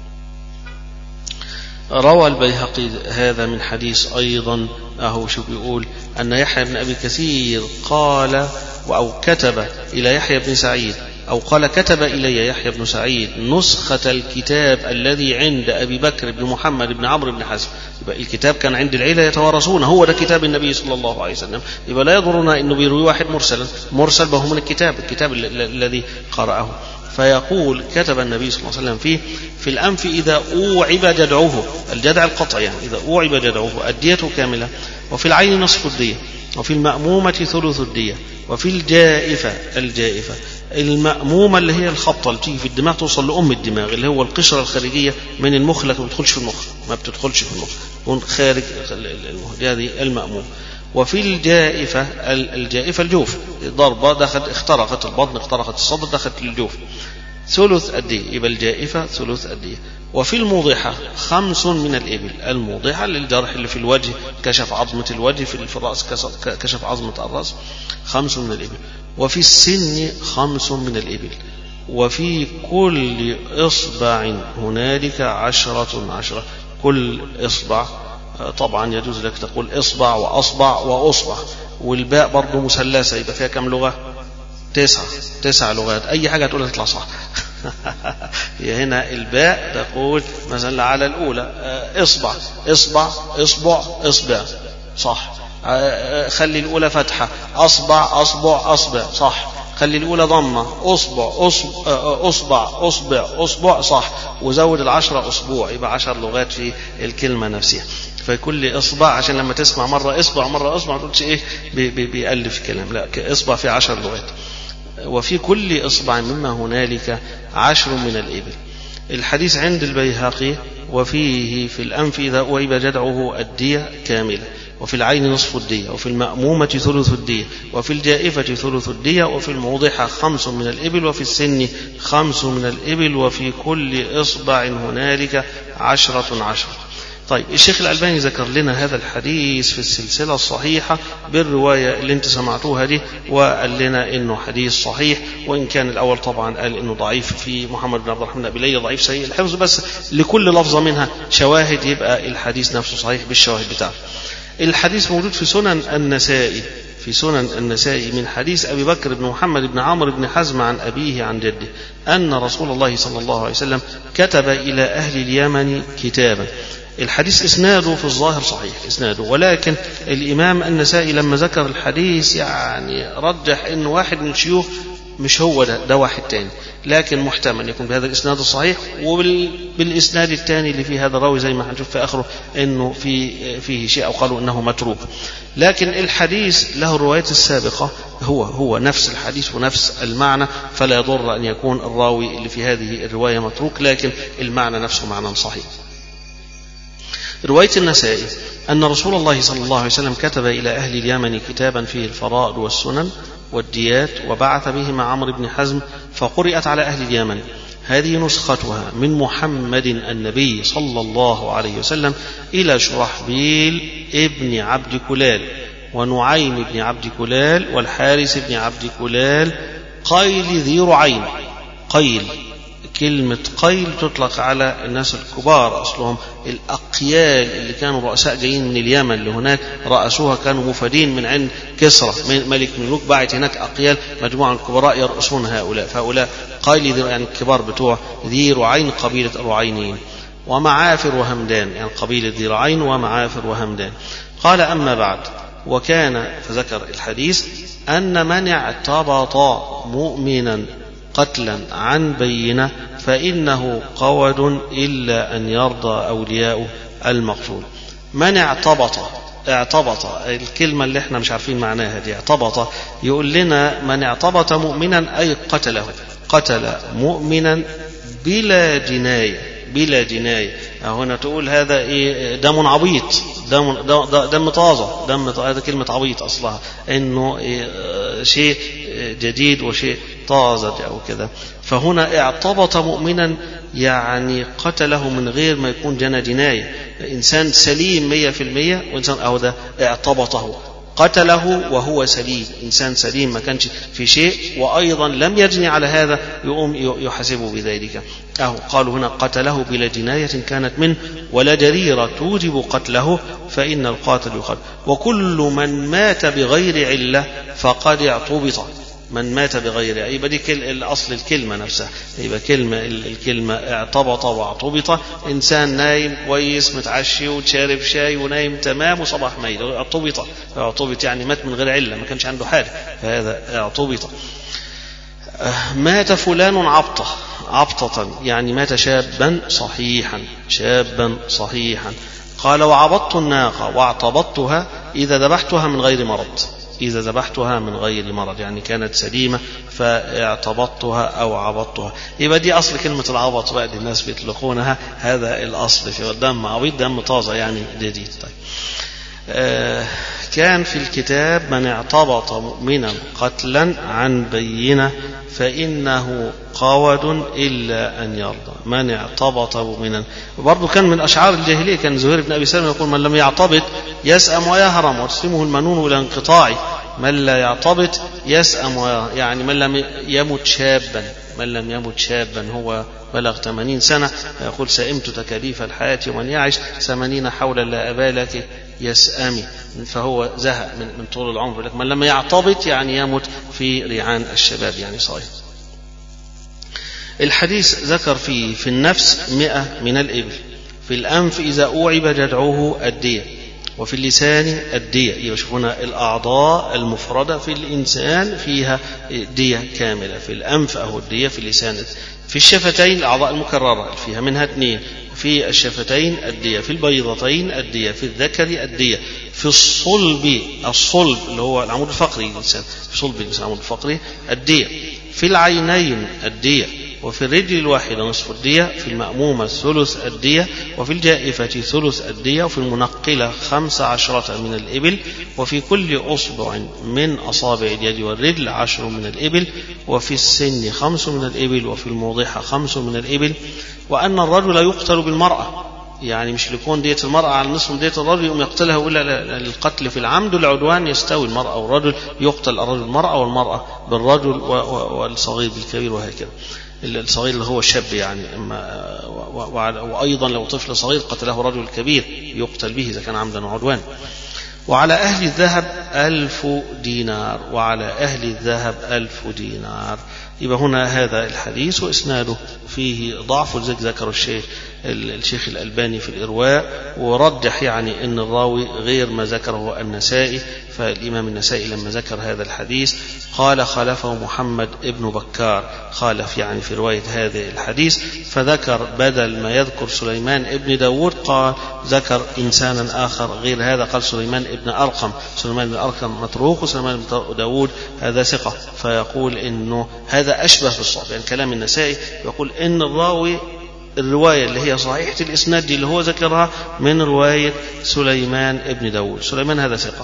[SPEAKER 1] روى البيهقي هذا من حديث أيضا أهو شو بيقول أن يحيى بن أبي كثير قال أو كتب إلى يحيى بن سعيد أو قال كتب إلي يحيى بن سعيد نسخة الكتاب الذي عند أبي بكر بن محمد بن عمرو بن حزم يبقى الكتاب كان عند العيلة يتوارثونه هو ده كتاب النبي صلى الله عليه وسلم يبقى لا يضرنا أنه بيروي واحد مرسلا مرسل به من الكتاب الكتاب الذي قرأه فيقول كتب النبي صلى الله عليه وسلم فيه في الأنف إذا أوعب جدعه الجدع القطع يعني إذا أوعب جدعه الدية كاملة وفي العين نصف الدية وفي المأمومة ثلث الدية وفي الجائفة الجائفة المأمومة اللي هي الخبطة اللي بتيجي في الدماغ توصل لأم الدماغ اللي هو القشرة الخارجية من المخ لكن ما بتدخلش في المخ ما بتدخلش في المخ تكون خارج المخ هذه المأمومة وفي الجائفة الجائفة الجوف ضربة دخلت اخترقت البطن اخترقت الصدر دخلت للجوف ثلث الدية يبقى الجائفة ثلث الدية وفي الموضحة خمس من الإبل الموضحة للجرح اللي في الوجه كشف عظمة الوجه في الرأس كشف عظمة الرأس خمس من الإبل وفي السن خمس من الإبل وفي كل إصبع هنالك عشرة عشرة كل إصبع طبعا يجوز لك تقول إصبع وأصبع وأصبع والباء برضه مثلثة يبقى فيها كم لغة؟ تسعة تسع لغات أي حاجة تقولها تطلع صح هنا الباء تقول مثلا على الأولى إصبع إصبع إصبع إصبع صح خلي الأولى فتحة أصبع أصبع أصبع صح خلي الأولى ضمة أصبع أصبع أصبع أصبع أصبع صح وزود العشرة أسبوع يبقى عشر لغات في الكلمة نفسها فكل إصبع عشان لما تسمع مرة إصبع مرة إصبع ما تقولش إيه بيألف كلام لا إصبع في عشر لغات وفي كل إصبع مما هنالك عشر من الإبل الحديث عند البيهقي وفيه في الأنف إذا أويب جدعه الدية كاملة وفي العين نصف الدية وفي المأمومة ثلث الدية وفي الجائفة ثلث الدية وفي الموضحة خمس من الإبل وفي السن خمس من الإبل وفي كل إصبع هنالك عشرة عشرة طيب الشيخ الألباني ذكر لنا هذا الحديث في السلسلة الصحيحة بالرواية اللي انت سمعتوها دي وقال لنا انه حديث صحيح وان كان الاول طبعا قال انه ضعيف في محمد بن عبد الرحمن ابي ضعيف سيء الحفظ بس لكل لفظة منها شواهد يبقى الحديث نفسه صحيح بالشواهد بتاعته الحديث موجود في سنن النسائي في سنن النسائي من حديث أبي بكر بن محمد بن عمرو بن حزم عن أبيه عن جده أن رسول الله صلى الله عليه وسلم كتب إلى أهل اليمن كتابا الحديث إسناده في الظاهر صحيح إسناده ولكن الإمام النسائي لما ذكر الحديث يعني رجح أن واحد من الشيوخ مش هو ده ده واحد تاني لكن محتمل يكون بهذا الاسناد الصحيح وبالاسناد الثاني اللي فيه هذا الراوي زي ما هنشوف في اخره انه في فيه شيء او قالوا انه متروك لكن الحديث له الروايات السابقه هو هو نفس الحديث ونفس المعنى فلا يضر ان يكون الراوي اللي في هذه الروايه متروك لكن المعنى نفسه معنى صحيح رواية النسائي أن رسول الله صلى الله عليه وسلم كتب إلى أهل اليمن كتابا فيه الفرائض والسنن والديات وبعث به مع عمرو بن حزم فقرأت على أهل اليمن هذه نسختها من محمد النبي صلى الله عليه وسلم إلى شرحبيل ابن عبد كلال ونعيم بن عبد كلال والحارث بن عبد كلال قيل ذي رعين قيل كلمة قيل تطلق على الناس الكبار أصلهم الأقيال اللي كانوا رؤساء جايين من اليمن اللي هناك رأسوها كانوا مفادين من عند كسرى ملك من الملوك بعت هناك أقيال مجموعة من الكبراء يرأسون هؤلاء فهؤلاء قيل يعني الكبار بتوع ذي رعين قبيلة الرعينيين ومعافر وهمدان يعني قبيلة ذي رعين ومعافر وهمدان قال أما بعد وكان فذكر الحديث أن من اعتبط مؤمنا قتلا عن بينه فإنه قود إلا أن يرضى أولياء المقتول من اعتبط اعتبط الكلمة اللي احنا مش عارفين معناها دي اعتبط يقول لنا من اعتبط مؤمنا أي قتله قتل مؤمنا بلا جناية بلا جناية هنا تقول هذا ايه دم عبيط دم دم طازة دم هذا كلمة عبيط أصلها إنه إيه شيء جديد وشيء طازج أو كذا فهنا اعتبط مؤمنا يعني قتله من غير ما يكون جنى جناية إنسان سليم مية في المية وإنسان أو ده اعتبطه قتله وهو سليم إنسان سليم ما كانش في شيء وأيضا لم يجني على هذا يقوم يحاسبه بذلك أو قالوا هنا قتله بلا جناية كانت منه ولا جريرة توجب قتله فإن القاتل يقتل وكل من مات بغير علة فقد اعتبط من مات بغير يبقى دي كل الاصل الكلمه نفسها يبقى كلمه الكلمه اعتبط واعتبط انسان نايم كويس متعشي وشارب شاي ونايم تمام وصباح ميت اعتبط اعتبط يعني مات من غير عله ما كانش عنده حاجه فهذا اعتبط مات فلان عبطه عبطة يعني مات شابا صحيحا شابا صحيحا قال وعبطت الناقة واعتبطتها إذا ذبحتها من غير مرض إذا ذبحتها من غير مرض يعني كانت سليمة فاعتبطتها أو عبطتها يبقى دي أصل كلمة العبط بقى دي الناس بيطلقونها هذا الأصل في الدم عبيط دم طازة يعني جديد طيب آه كان في الكتاب من اعتبط مؤمنا قتلا عن بينة فإنه قود إلا أن يرضى من اعتبط مؤمنا وبرضه كان من أشعار الجاهلية كان زهير بن أبي سلمة يقول من لم يعتبط يسأم ويهرم وتسلمه المنون إلى انقطاعه من لا يعتبط يسأم ويهرم يعني من لم يمت شابا من لم يمت شابا هو بلغ ثمانين سنة يقول سئمت تكاليف الحياة ومن يعش ثمانين حولا لا أبا لك يسأمي فهو زهق من, من طول العمر لكن من لم يعتبط يعني يمت في ريعان الشباب يعني صحيح الحديث ذكر فيه في النفس مئة من الإبل في الأنف إذا أوعب جدعه الدية وفي اللسان الدية يبقى شوف هنا الأعضاء المفردة في الإنسان فيها دية كاملة في الأنف أو الدية في اللسان في الشفتين الأعضاء المكررة فيها منها اثنين في الشفتين الدية في البيضتين الدية في الذكر الدية في الصلب الصلب اللي هو العمود الفقري الإنسان في صلب الإنسان العمود الفقري الدية في العينين الدية وفي الرجل الواحدة نصف الدية في المأمومة ثلث الدية وفي الجائفة ثلث الدية وفي المنقلة خمس عشرة من الإبل وفي كل أصبع من أصابع اليد والرجل عشر من الإبل وفي السن خمس من الإبل وفي الموضحة خمس من الإبل وأن الرجل يقتل بالمرأة يعني مش لكون دية المرأة على نصف دية الرجل يقوم يقتلها إلا للقتل في العمد والعدوان يستوي المرأة والرجل يقتل الرجل بالمرأة والمرأة بالرجل والصغير بالكبير وهكذا الصغير اللي هو الشاب يعني أما وأيضا لو طفل صغير قتله رجل كبير يقتل به إذا كان عمدا وعدوان وعلى أهل الذهب ألف دينار وعلى أهل الذهب ألف دينار يبقى هنا هذا الحديث وإسناده فيه ضعف ولذلك ذكر الشيخ الشيخ الألباني في الإرواء ورجح يعني أن الراوي غير ما ذكره النسائي فالإمام النسائي لما ذكر هذا الحديث قال خالفه محمد ابن بكار خالف يعني في رواية هذا الحديث فذكر بدل ما يذكر سليمان ابن داود قال ذكر إنسانا آخر غير هذا قال سليمان ابن أرقم سليمان ابن أرقم متروك وسليمان ابن داود هذا ثقة فيقول إنه هذا أشبه بالصواب يعني كلام النسائي يقول إن الراوي الرواية اللي هي صحيحة الإسناد دي اللي هو ذكرها من رواية سليمان ابن داود سليمان هذا ثقة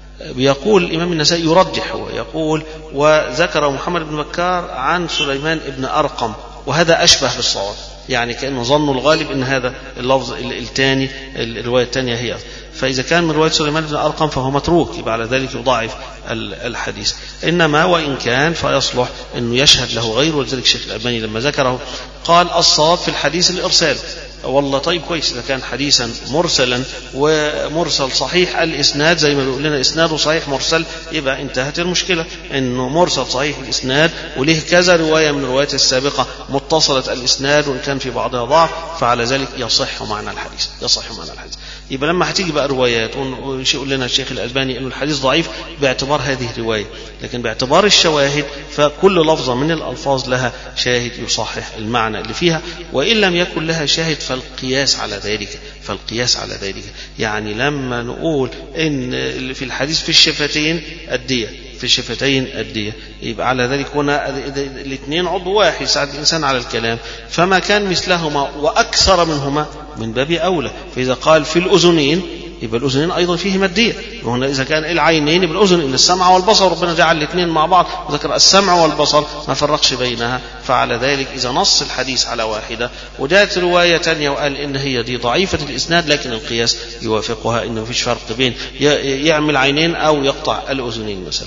[SPEAKER 1] يقول الإمام النسائي يرجح هو يقول وذكر محمد بن بكار عن سليمان ابن أرقم وهذا أشبه بالصواب يعني كأنه ظنوا الغالب أن هذا اللفظ الثاني الرواية الثانية هي فإذا كان من رواية سليمان بن أرقم فهو متروك يبقى على ذلك يضاعف الحديث إنما وإن كان فيصلح أنه يشهد له غيره ولذلك الشيخ الألباني لما ذكره قال الصواب في الحديث الإرسال والله طيب كويس إذا كان حديثا مرسلا ومرسل صحيح الإسناد زي ما بيقول لنا إسناده صحيح مرسل يبقى انتهت المشكلة إنه مرسل صحيح الإسناد وليه كذا رواية من الروايات السابقة متصلة الإسناد وإن كان في بعضها ضعف فعلى ذلك يصح معنى الحديث يصح معنى الحديث يبقى لما هتيجي بقى روايات ويقول لنا الشيخ الألباني إنه الحديث ضعيف باعتبار هذه الرواية لكن باعتبار الشواهد فكل لفظة من الألفاظ لها شاهد يصحح المعنى اللي فيها وإن لم يكن لها شاهد فالقياس على ذلك فالقياس على ذلك يعني لما نقول إن في الحديث في الشفتين الدية في الشفتين الدية يبقى على ذلك هنا الاثنين عضو واحد يساعد الإنسان على الكلام فما كان مثلهما وأكثر منهما من باب أولى فإذا قال في الأذنين يبقى الأذنين أيضا فيهما الدية وهنا إذا كان العينين يبقى الأذن إن السمع والبصر ربنا جعل الاثنين مع بعض وذكر السمع والبصر ما فرقش بينها فعلى ذلك إذا نص الحديث على واحدة وجاءت رواية ثانية وقال إن هي دي ضعيفة الإسناد لكن القياس يوافقها إنه فيش فرق بين يعمل عينين أو يقطع الأذنين مثلا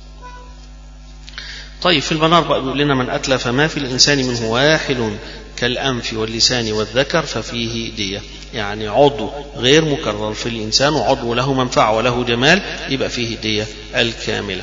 [SPEAKER 1] طيب في المنار بقى بيقول لنا من أتلف ما في الإنسان منه واحد كالأنف واللسان والذكر ففيه دية يعني عضو غير مكرر في الإنسان وعضو له منفعة وله جمال يبقى فيه دية الكاملة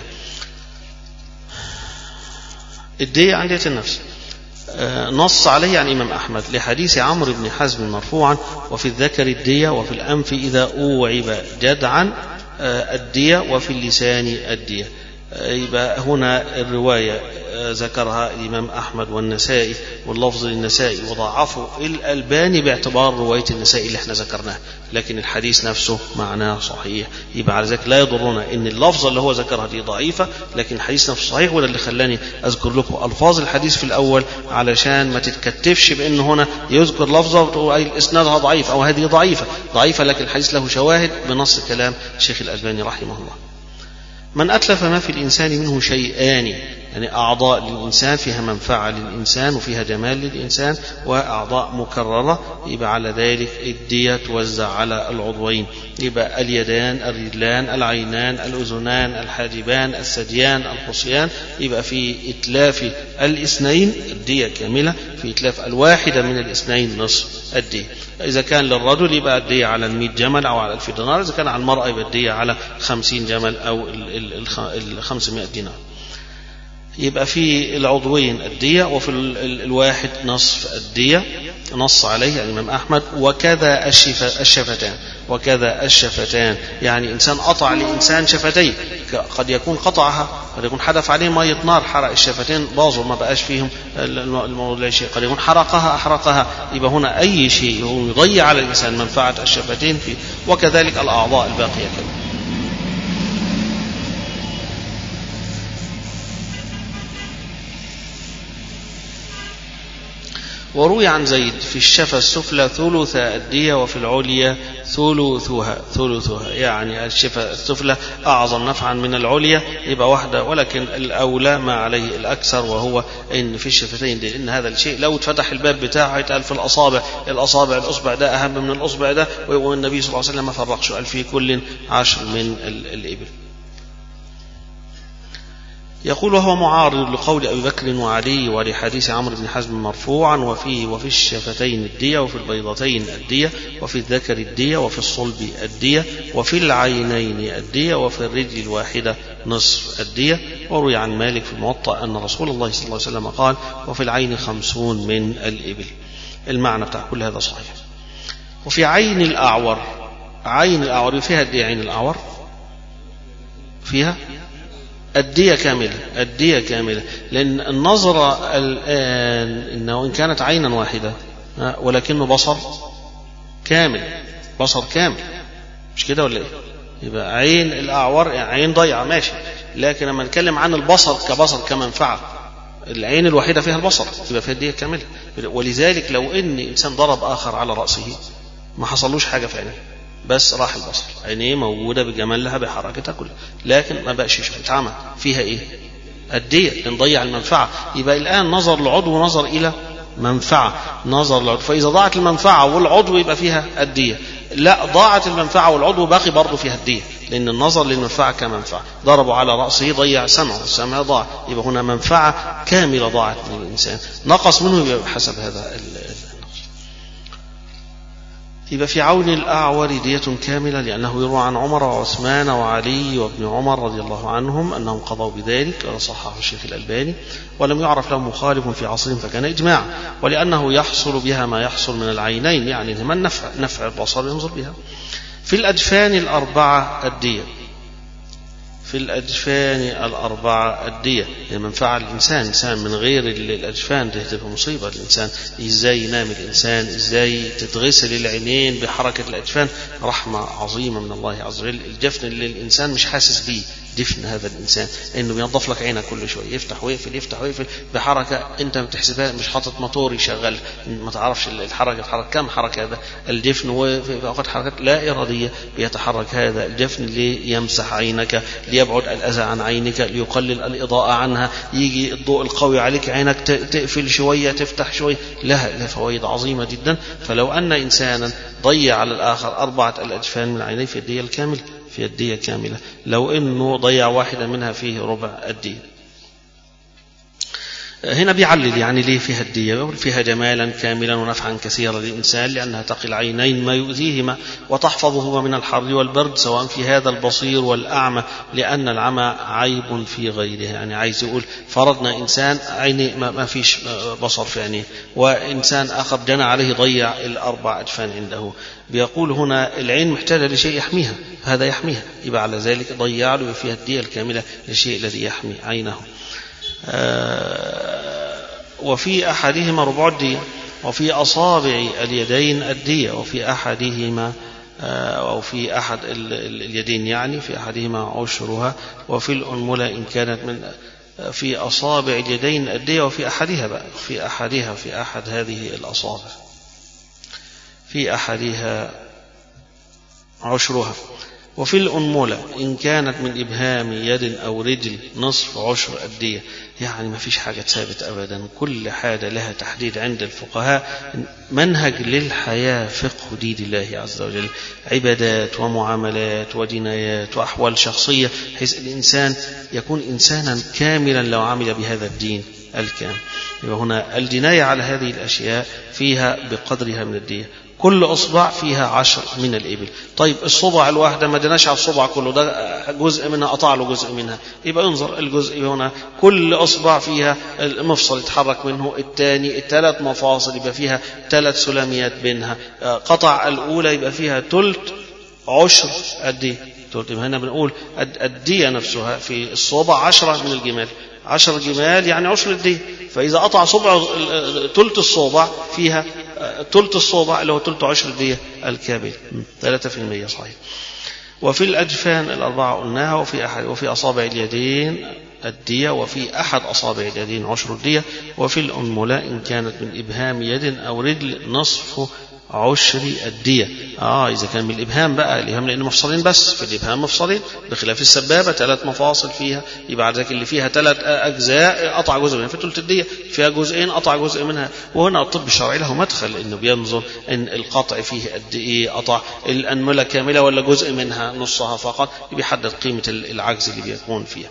[SPEAKER 1] الدية عن دية النفس نص عليه عن الإمام أحمد لحديث عمرو بن حزم مرفوعا وفي الذكر الدية وفي الأنف إذا أوعب جدعا الدية وفي اللسان الدية يبقى هنا الرواية ذكرها الإمام أحمد والنسائي واللفظ للنسائي وضعفه الألباني باعتبار رواية النسائي اللي احنا ذكرناها لكن الحديث نفسه معناه صحيح يبقى على ذلك لا يضرنا ان اللفظة اللي هو ذكرها دي ضعيفة لكن الحديث نفسه صحيح وده اللي خلاني أذكر لكم ألفاظ الحديث في الأول علشان ما تتكتفش بأن هنا يذكر لفظة وتقول إسنادها ضعيف أو هذه ضعيفة ضعيفة لكن الحديث له شواهد بنص كلام الشيخ الألباني رحمه الله من أتلف ما في الإنسان منه شيئان يعني أعضاء للإنسان فيها منفعة للإنسان وفيها جمال للإنسان وأعضاء مكررة يبقى على ذلك الدية توزع على العضوين يبقى اليدان الرجلان العينان الأذنان الحاجبان الثديان الخصيان يبقى في إتلاف الاثنين الدية كاملة في إتلاف الواحدة من الاثنين نصف الدية إذا كان للرجل يبقى الدية على المئة جمل أو على الألف دينار إذا كان على المرأة يبقى الدية على خمسين جمل أو الخمسمائة دينار يبقى في العضوين الدية وفي الواحد نصف الدية نص عليه الإمام أحمد وكذا الشفتان وكذا الشفتان يعني إنسان قطع لإنسان شفتيه قد يكون قطعها قد يكون حدف عليه مية نار حرق الشفتين باظوا ما بقاش فيهم الموضوع شيء قد يكون حرقها أحرقها يبقى هنا أي شيء يضيع على الإنسان منفعة الشفتين فيه وكذلك الأعضاء الباقية كذلك وروي عن زيد في الشفة السفلى ثلث الدية وفي العليا ثلثها ثلثها يعني الشفة السفلى أعظم نفعا من العليا يبقى واحدة ولكن الأولى ما عليه الأكثر وهو إن في الشفتين دي إن هذا الشيء لو اتفتح الباب بتاعه يتقال في الأصابع الأصابع الأصبع ده أهم من الأصبع ده والنبي صلى الله عليه وسلم ما فرقش قال في كل عشر من الإبل يقول وهو معارض لقول أبي بكر وعلي ولحديث عمرو بن حزم مرفوعا وفيه وفي الشفتين الدية وفي البيضتين الدية وفي الذكر الدية وفي الصلب الدية وفي العينين الدية وفي الرجل الواحدة نصف الدية وروي عن مالك في الموطأ أن رسول الله صلى الله عليه وسلم قال وفي العين خمسون من الإبل المعنى بتاع كل هذا صحيح وفي عين الأعور عين الأعور فيها الدية عين الأعور فيها الدية كاملة الدية كاملة لأن النظرة الآن إنه إن كانت عينا واحدة ولكنه بصر كامل بصر كامل مش كده ولا إيه؟ يبقى عين الأعور يعني عين ضيعة ماشي لكن لما نتكلم عن البصر كبصر كمنفعة العين الوحيدة فيها البصر يبقى فيها الدية كاملة ولذلك لو إن إنسان ضرب آخر على رأسه ما حصلوش حاجة في عينه بس راح البصر عينيه موجودة بجمالها بحركتها كلها لكن ما بقاش يشوف اتعمى فيها ايه الدية نضيع المنفعة يبقى الآن نظر العضو نظر إلى منفعة نظر العضو فإذا ضاعت المنفعة والعضو يبقى فيها الدية لا ضاعت المنفعة والعضو باقي برضه فيها الدية لأن النظر للمنفعة كمنفعة ضربوا على رأسه ضيع سمعه السمع ضاع يبقى هنا منفعة كاملة ضاعت من الإنسان نقص منه يبقى بحسب هذا يبقى في عون الأعور دية كاملة لأنه يروى عن عمر وعثمان وعلي وابن عمر رضي الله عنهم أنهم قضوا بذلك وصححه الشيخ الألباني ولم يعرف له مخالف في عصرهم فكان إجماع ولأنه يحصل بها ما يحصل من العينين يعني هما النفع نفع البصر ينظر بها في الأجفان الأربعة الدية في الأجفان الأربعة الدية لمن فعل الإنسان إنسان من غير الأجفان دي تبقى مصيبة الإنسان إزاي ينام الإنسان إزاي تتغسل العينين بحركة الأجفان رحمة عظيمة من الله عز وجل الجفن اللي الإنسان مش حاسس بيه دفن هذا الانسان انه بينظف لك عينك كل شويه يفتح ويقفل يفتح ويقفل بحركه انت ما بتحسبها مش حاطط موتور يشغل ما تعرفش الحركه حركه كم حركه هذا الدفن وفي اوقات حركات لا اراديه بيتحرك هذا الدفن ليمسح عينك ليبعد الاذى عن عينك ليقلل الاضاءه عنها يجي الضوء القوي عليك عينك تقفل شويه تفتح شويه لها فوائد عظيمه جدا فلو ان انسانا ضيع على الاخر اربعه الاجفان من عينيه في الديه الكامل في الدية كاملة لو أنه ضيع واحدة منها فيه ربع الدية هنا بيعلل يعني ليه فيها الدية فيها جمالا كاملا ونفعا كثيرا للإنسان لأنها تقي العينين ما يؤذيهما وتحفظهما من الحر والبرد سواء في هذا البصير والأعمى لأن العمى عيب في غيره يعني عايز يقول فرضنا إنسان عيني ما فيش بصر في عينيه وإنسان آخر جنى عليه ضيع الأربع أجفان عنده بيقول هنا العين محتاجة لشيء يحميها هذا يحميها يبقى على ذلك ضيع له فيها الدية الكاملة للشيء الذي يحمي عينه آه، وفي أحدهما ربع الدية وفي أصابع اليدين الدية وفي أحدهما آه، أو في أحد اليدين يعني في أحدهما عشرها وفي الأنملة إن كانت من في أصابع اليدين الدية وفي أحدها بقى في أحدها في أحد هذه الأصابع في أحدها عشرها وفي الأنملة إن كانت من إبهام يد أو رجل نصف عشر الدية يعني ما فيش حاجة ثابت أبدا كل حاجة لها تحديد عند الفقهاء منهج للحياة فقه دين الله عز وجل عبادات ومعاملات وجنايات وأحوال شخصية بحيث الإنسان يكون إنسانا كاملا لو عمل بهذا الدين الكامل يبقى هنا الجناية على هذه الأشياء فيها بقدرها من الدية كل اصبع فيها عشر من الابل طيب الصبع الواحده ما دناش على الصبع كله ده جزء منها قطع له جزء منها يبقى انظر الجزء هنا كل اصبع فيها المفصل يتحرك منه الثاني الثلاث مفاصل يبقى فيها ثلاث سلاميات بينها قطع الاولى يبقى فيها ثلث عشر قد ايه؟ قلت هنا بنقول الدية نفسها في الصوبع عشرة من الجمال عشر جمال يعني عشر الدية فإذا قطع صبع تلت الصوبع فيها تلت الصوبع اللي هو تلت عشر الدية الكامل 3% صحيح وفي الأجفان الأربعة قلناها وفي أحد وفي أصابع اليدين الدية وفي أحد أصابع اليدين عشر الدية وفي الأنملة إن كانت من إبهام يد أو رجل نصف عشر الدية اه اذا كان من الابهام بقى الابهام لان مفصلين بس في الابهام مفصلين بخلاف السبابه ثلاث مفاصل فيها يبقى بعد ذلك اللي فيها ثلاث اجزاء قطع جزء منها في ثلث الدية فيها جزئين قطع جزء منها وهنا الطب الشرعي له مدخل انه بينظر ان القطع فيه قد ايه قطع الانمله كامله ولا جزء منها نصها فقط بيحدد قيمه العجز اللي بيكون فيها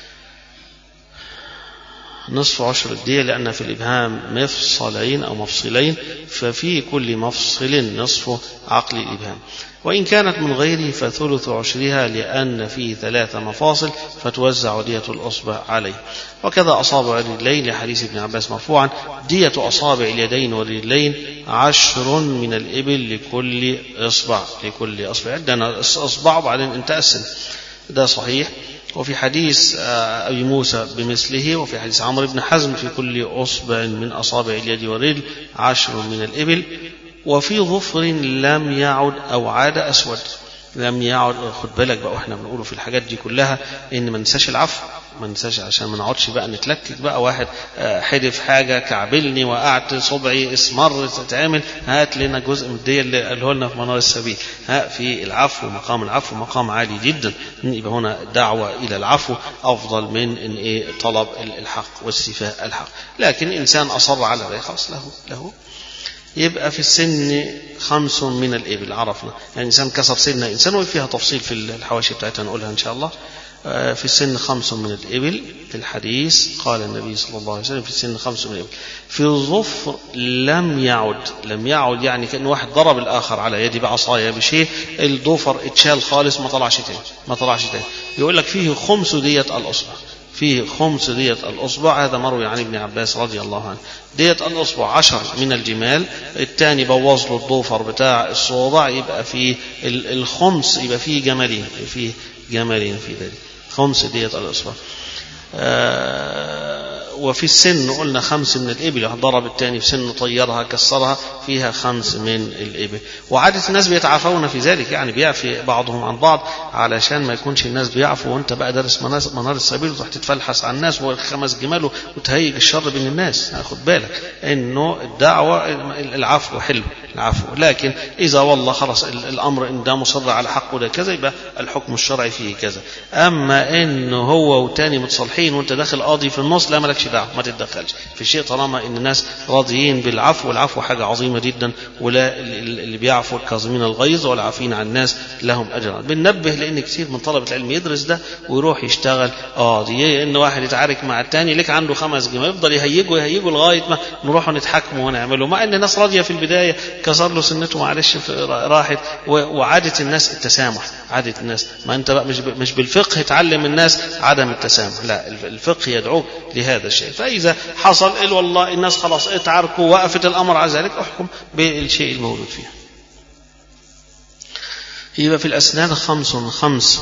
[SPEAKER 1] نصف عشر الدية لأن في الإبهام مفصلين أو مفصلين ففي كل مفصل نصف عقل الإبهام وإن كانت من غيره فثلث عشرها لأن فيه ثلاث مفاصل فتوزع دية الأصبع عليه وكذا أصابع الرجلين لحديث ابن عباس مرفوعا دية أصابع اليدين والرجلين عشر من الإبل لكل إصبع لكل إصبع عندنا إصبع وبعدين انتهى السن ده صحيح وفي حديث أبي موسى بمثله وفي حديث عمرو بن حزم في كل أصبع من أصابع اليد والرجل عشر من الإبل وفي ظفر لم يعد أو عاد أسود لم يعد خد بالك بقى واحنا بنقوله في الحاجات دي كلها ان ما ننساش العفو ما ننساش عشان ما نقعدش بقى نتلكك بقى واحد حدف حاجه كعبلني وقعت صبعي اسمر تتعمل هات لنا جزء من الديه اللي قاله لنا في منار السبيل ها في العفو مقام العفو مقام عالي جدا يبقى هنا دعوه الى العفو افضل من ان ايه طلب الحق واستيفاء الحق لكن انسان اصر على ذلك خلاص له له يبقى في السن خمس من الإبل عرفنا يعني إنسان كسر سن إنسان وفيها تفصيل في الحواشي بتاعتها نقولها إن شاء الله في السن خمس من الإبل في الحديث قال النبي صلى الله عليه وسلم في السن خمس من الإبل في الظفر لم يعد لم يعد يعني كأن واحد ضرب الآخر على يدي بعصاية بشيء الضفر اتشال خالص ما طلعش تاني ما طلعش تاني يقول لك فيه خمس دية الأصبع فيه خمس دية الأصبع هذا مروي عن ابن عباس رضي الله عنه دية الأصبع عشر من الجمال الثاني بوظ له الضوفر بتاع الصوبع يبقى فيه الخمس يبقى فيه جمالين فيه جمالين في ذلك خمس دية الأصبع آه وفي السن قلنا خمس من الإبل ضرب الثاني في سن طيرها كسرها فيها خمس من الإبل وعادة الناس بيتعافون في ذلك يعني بيعفي بعضهم عن بعض علشان ما يكونش الناس بيعفوا وانت بقى دارس منار السبيل وتروح تتفلحس على الناس وخمس جمال وتهيج الشر بين الناس خد بالك انه الدعوة العفو حلو العفو لكن إذا والله خلاص الأمر إن ده مصر على حقه ده كذا يبقى الحكم الشرعي فيه كذا أما إنه هو وتاني متصالحين وأنت داخل قاضي في النص لا مالكش دعوة ما تتدخلش في شيء طالما إن الناس راضيين بالعفو والعفو حاجة عظيمة جدا ولا اللي بيعفوا الكاظمين الغيظ والعافين عن الناس لهم أجر بننبه لأن كثير من طلبة العلم يدرس ده ويروح يشتغل قاضي إن واحد يتعارك مع التاني لك عنده خمس جمال يفضل يهيجوا يهيجوا لغاية ما نروحوا نتحاكموا ونعمله مع إن الناس راضية في البداية كسر له سنته معلش راحت وعادة الناس التسامح عادة الناس ما انت بقى مش مش بالفقه تعلم الناس عدم التسامح لا الفقه يدعوك لهذا الشيء فإذا حصل والله الناس خلاص اتعاركوا وقفت الأمر على ذلك احكم بالشيء الموجود فيه يبقى في الأسنان خمس خمس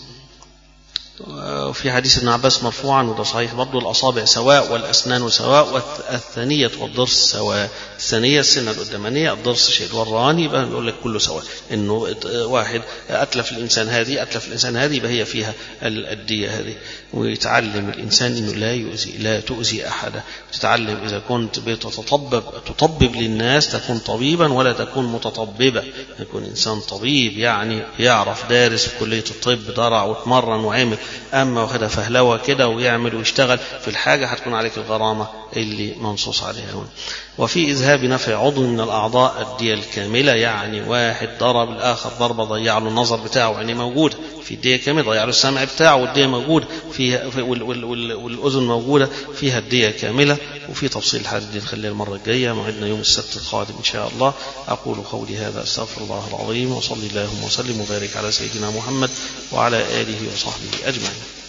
[SPEAKER 1] وفي حديث ابن عباس مرفوعا وده صحيح برضه الأصابع سواء والأسنان سواء والثانية والضرس سواء الثانية السنة القدامانية الضرس شيء الوراني يبقى نقول لك كله سواء إنه واحد أتلف الإنسان هذه أتلف الإنسان هذه يبقى هي فيها الدية هذه ويتعلم الإنسان إنه لا يؤذي لا تؤذي أحدا تتعلم إذا كنت بتتطبب تطبب للناس تكون طبيبا ولا تكون متطببة تكون إنسان طبيب يعني يعرف دارس في كلية الطب درع وتمرن وعمل أما واخدها فهلوة كده ويعمل ويشتغل في الحاجة هتكون عليك الغرامة اللي منصوص عليها هنا وفي إذهاب نفع عضو من الأعضاء الدية الكاملة يعني واحد ضرب الآخر ضربة ضيع له النظر بتاعه يعني موجودة في الدية كاملة ضيع له السمع بتاعه والدية موجودة فيها وال وال وال والأذن موجودة فيها الدية كاملة وفي تفصيل الحديث دي نخليها المرة الجاية موعدنا يوم السبت القادم إن شاء الله أقول قولي هذا أستغفر الله العظيم وصلي اللهم وسلم وبارك على سيدنا محمد وعلى آله وصحبه أجمعين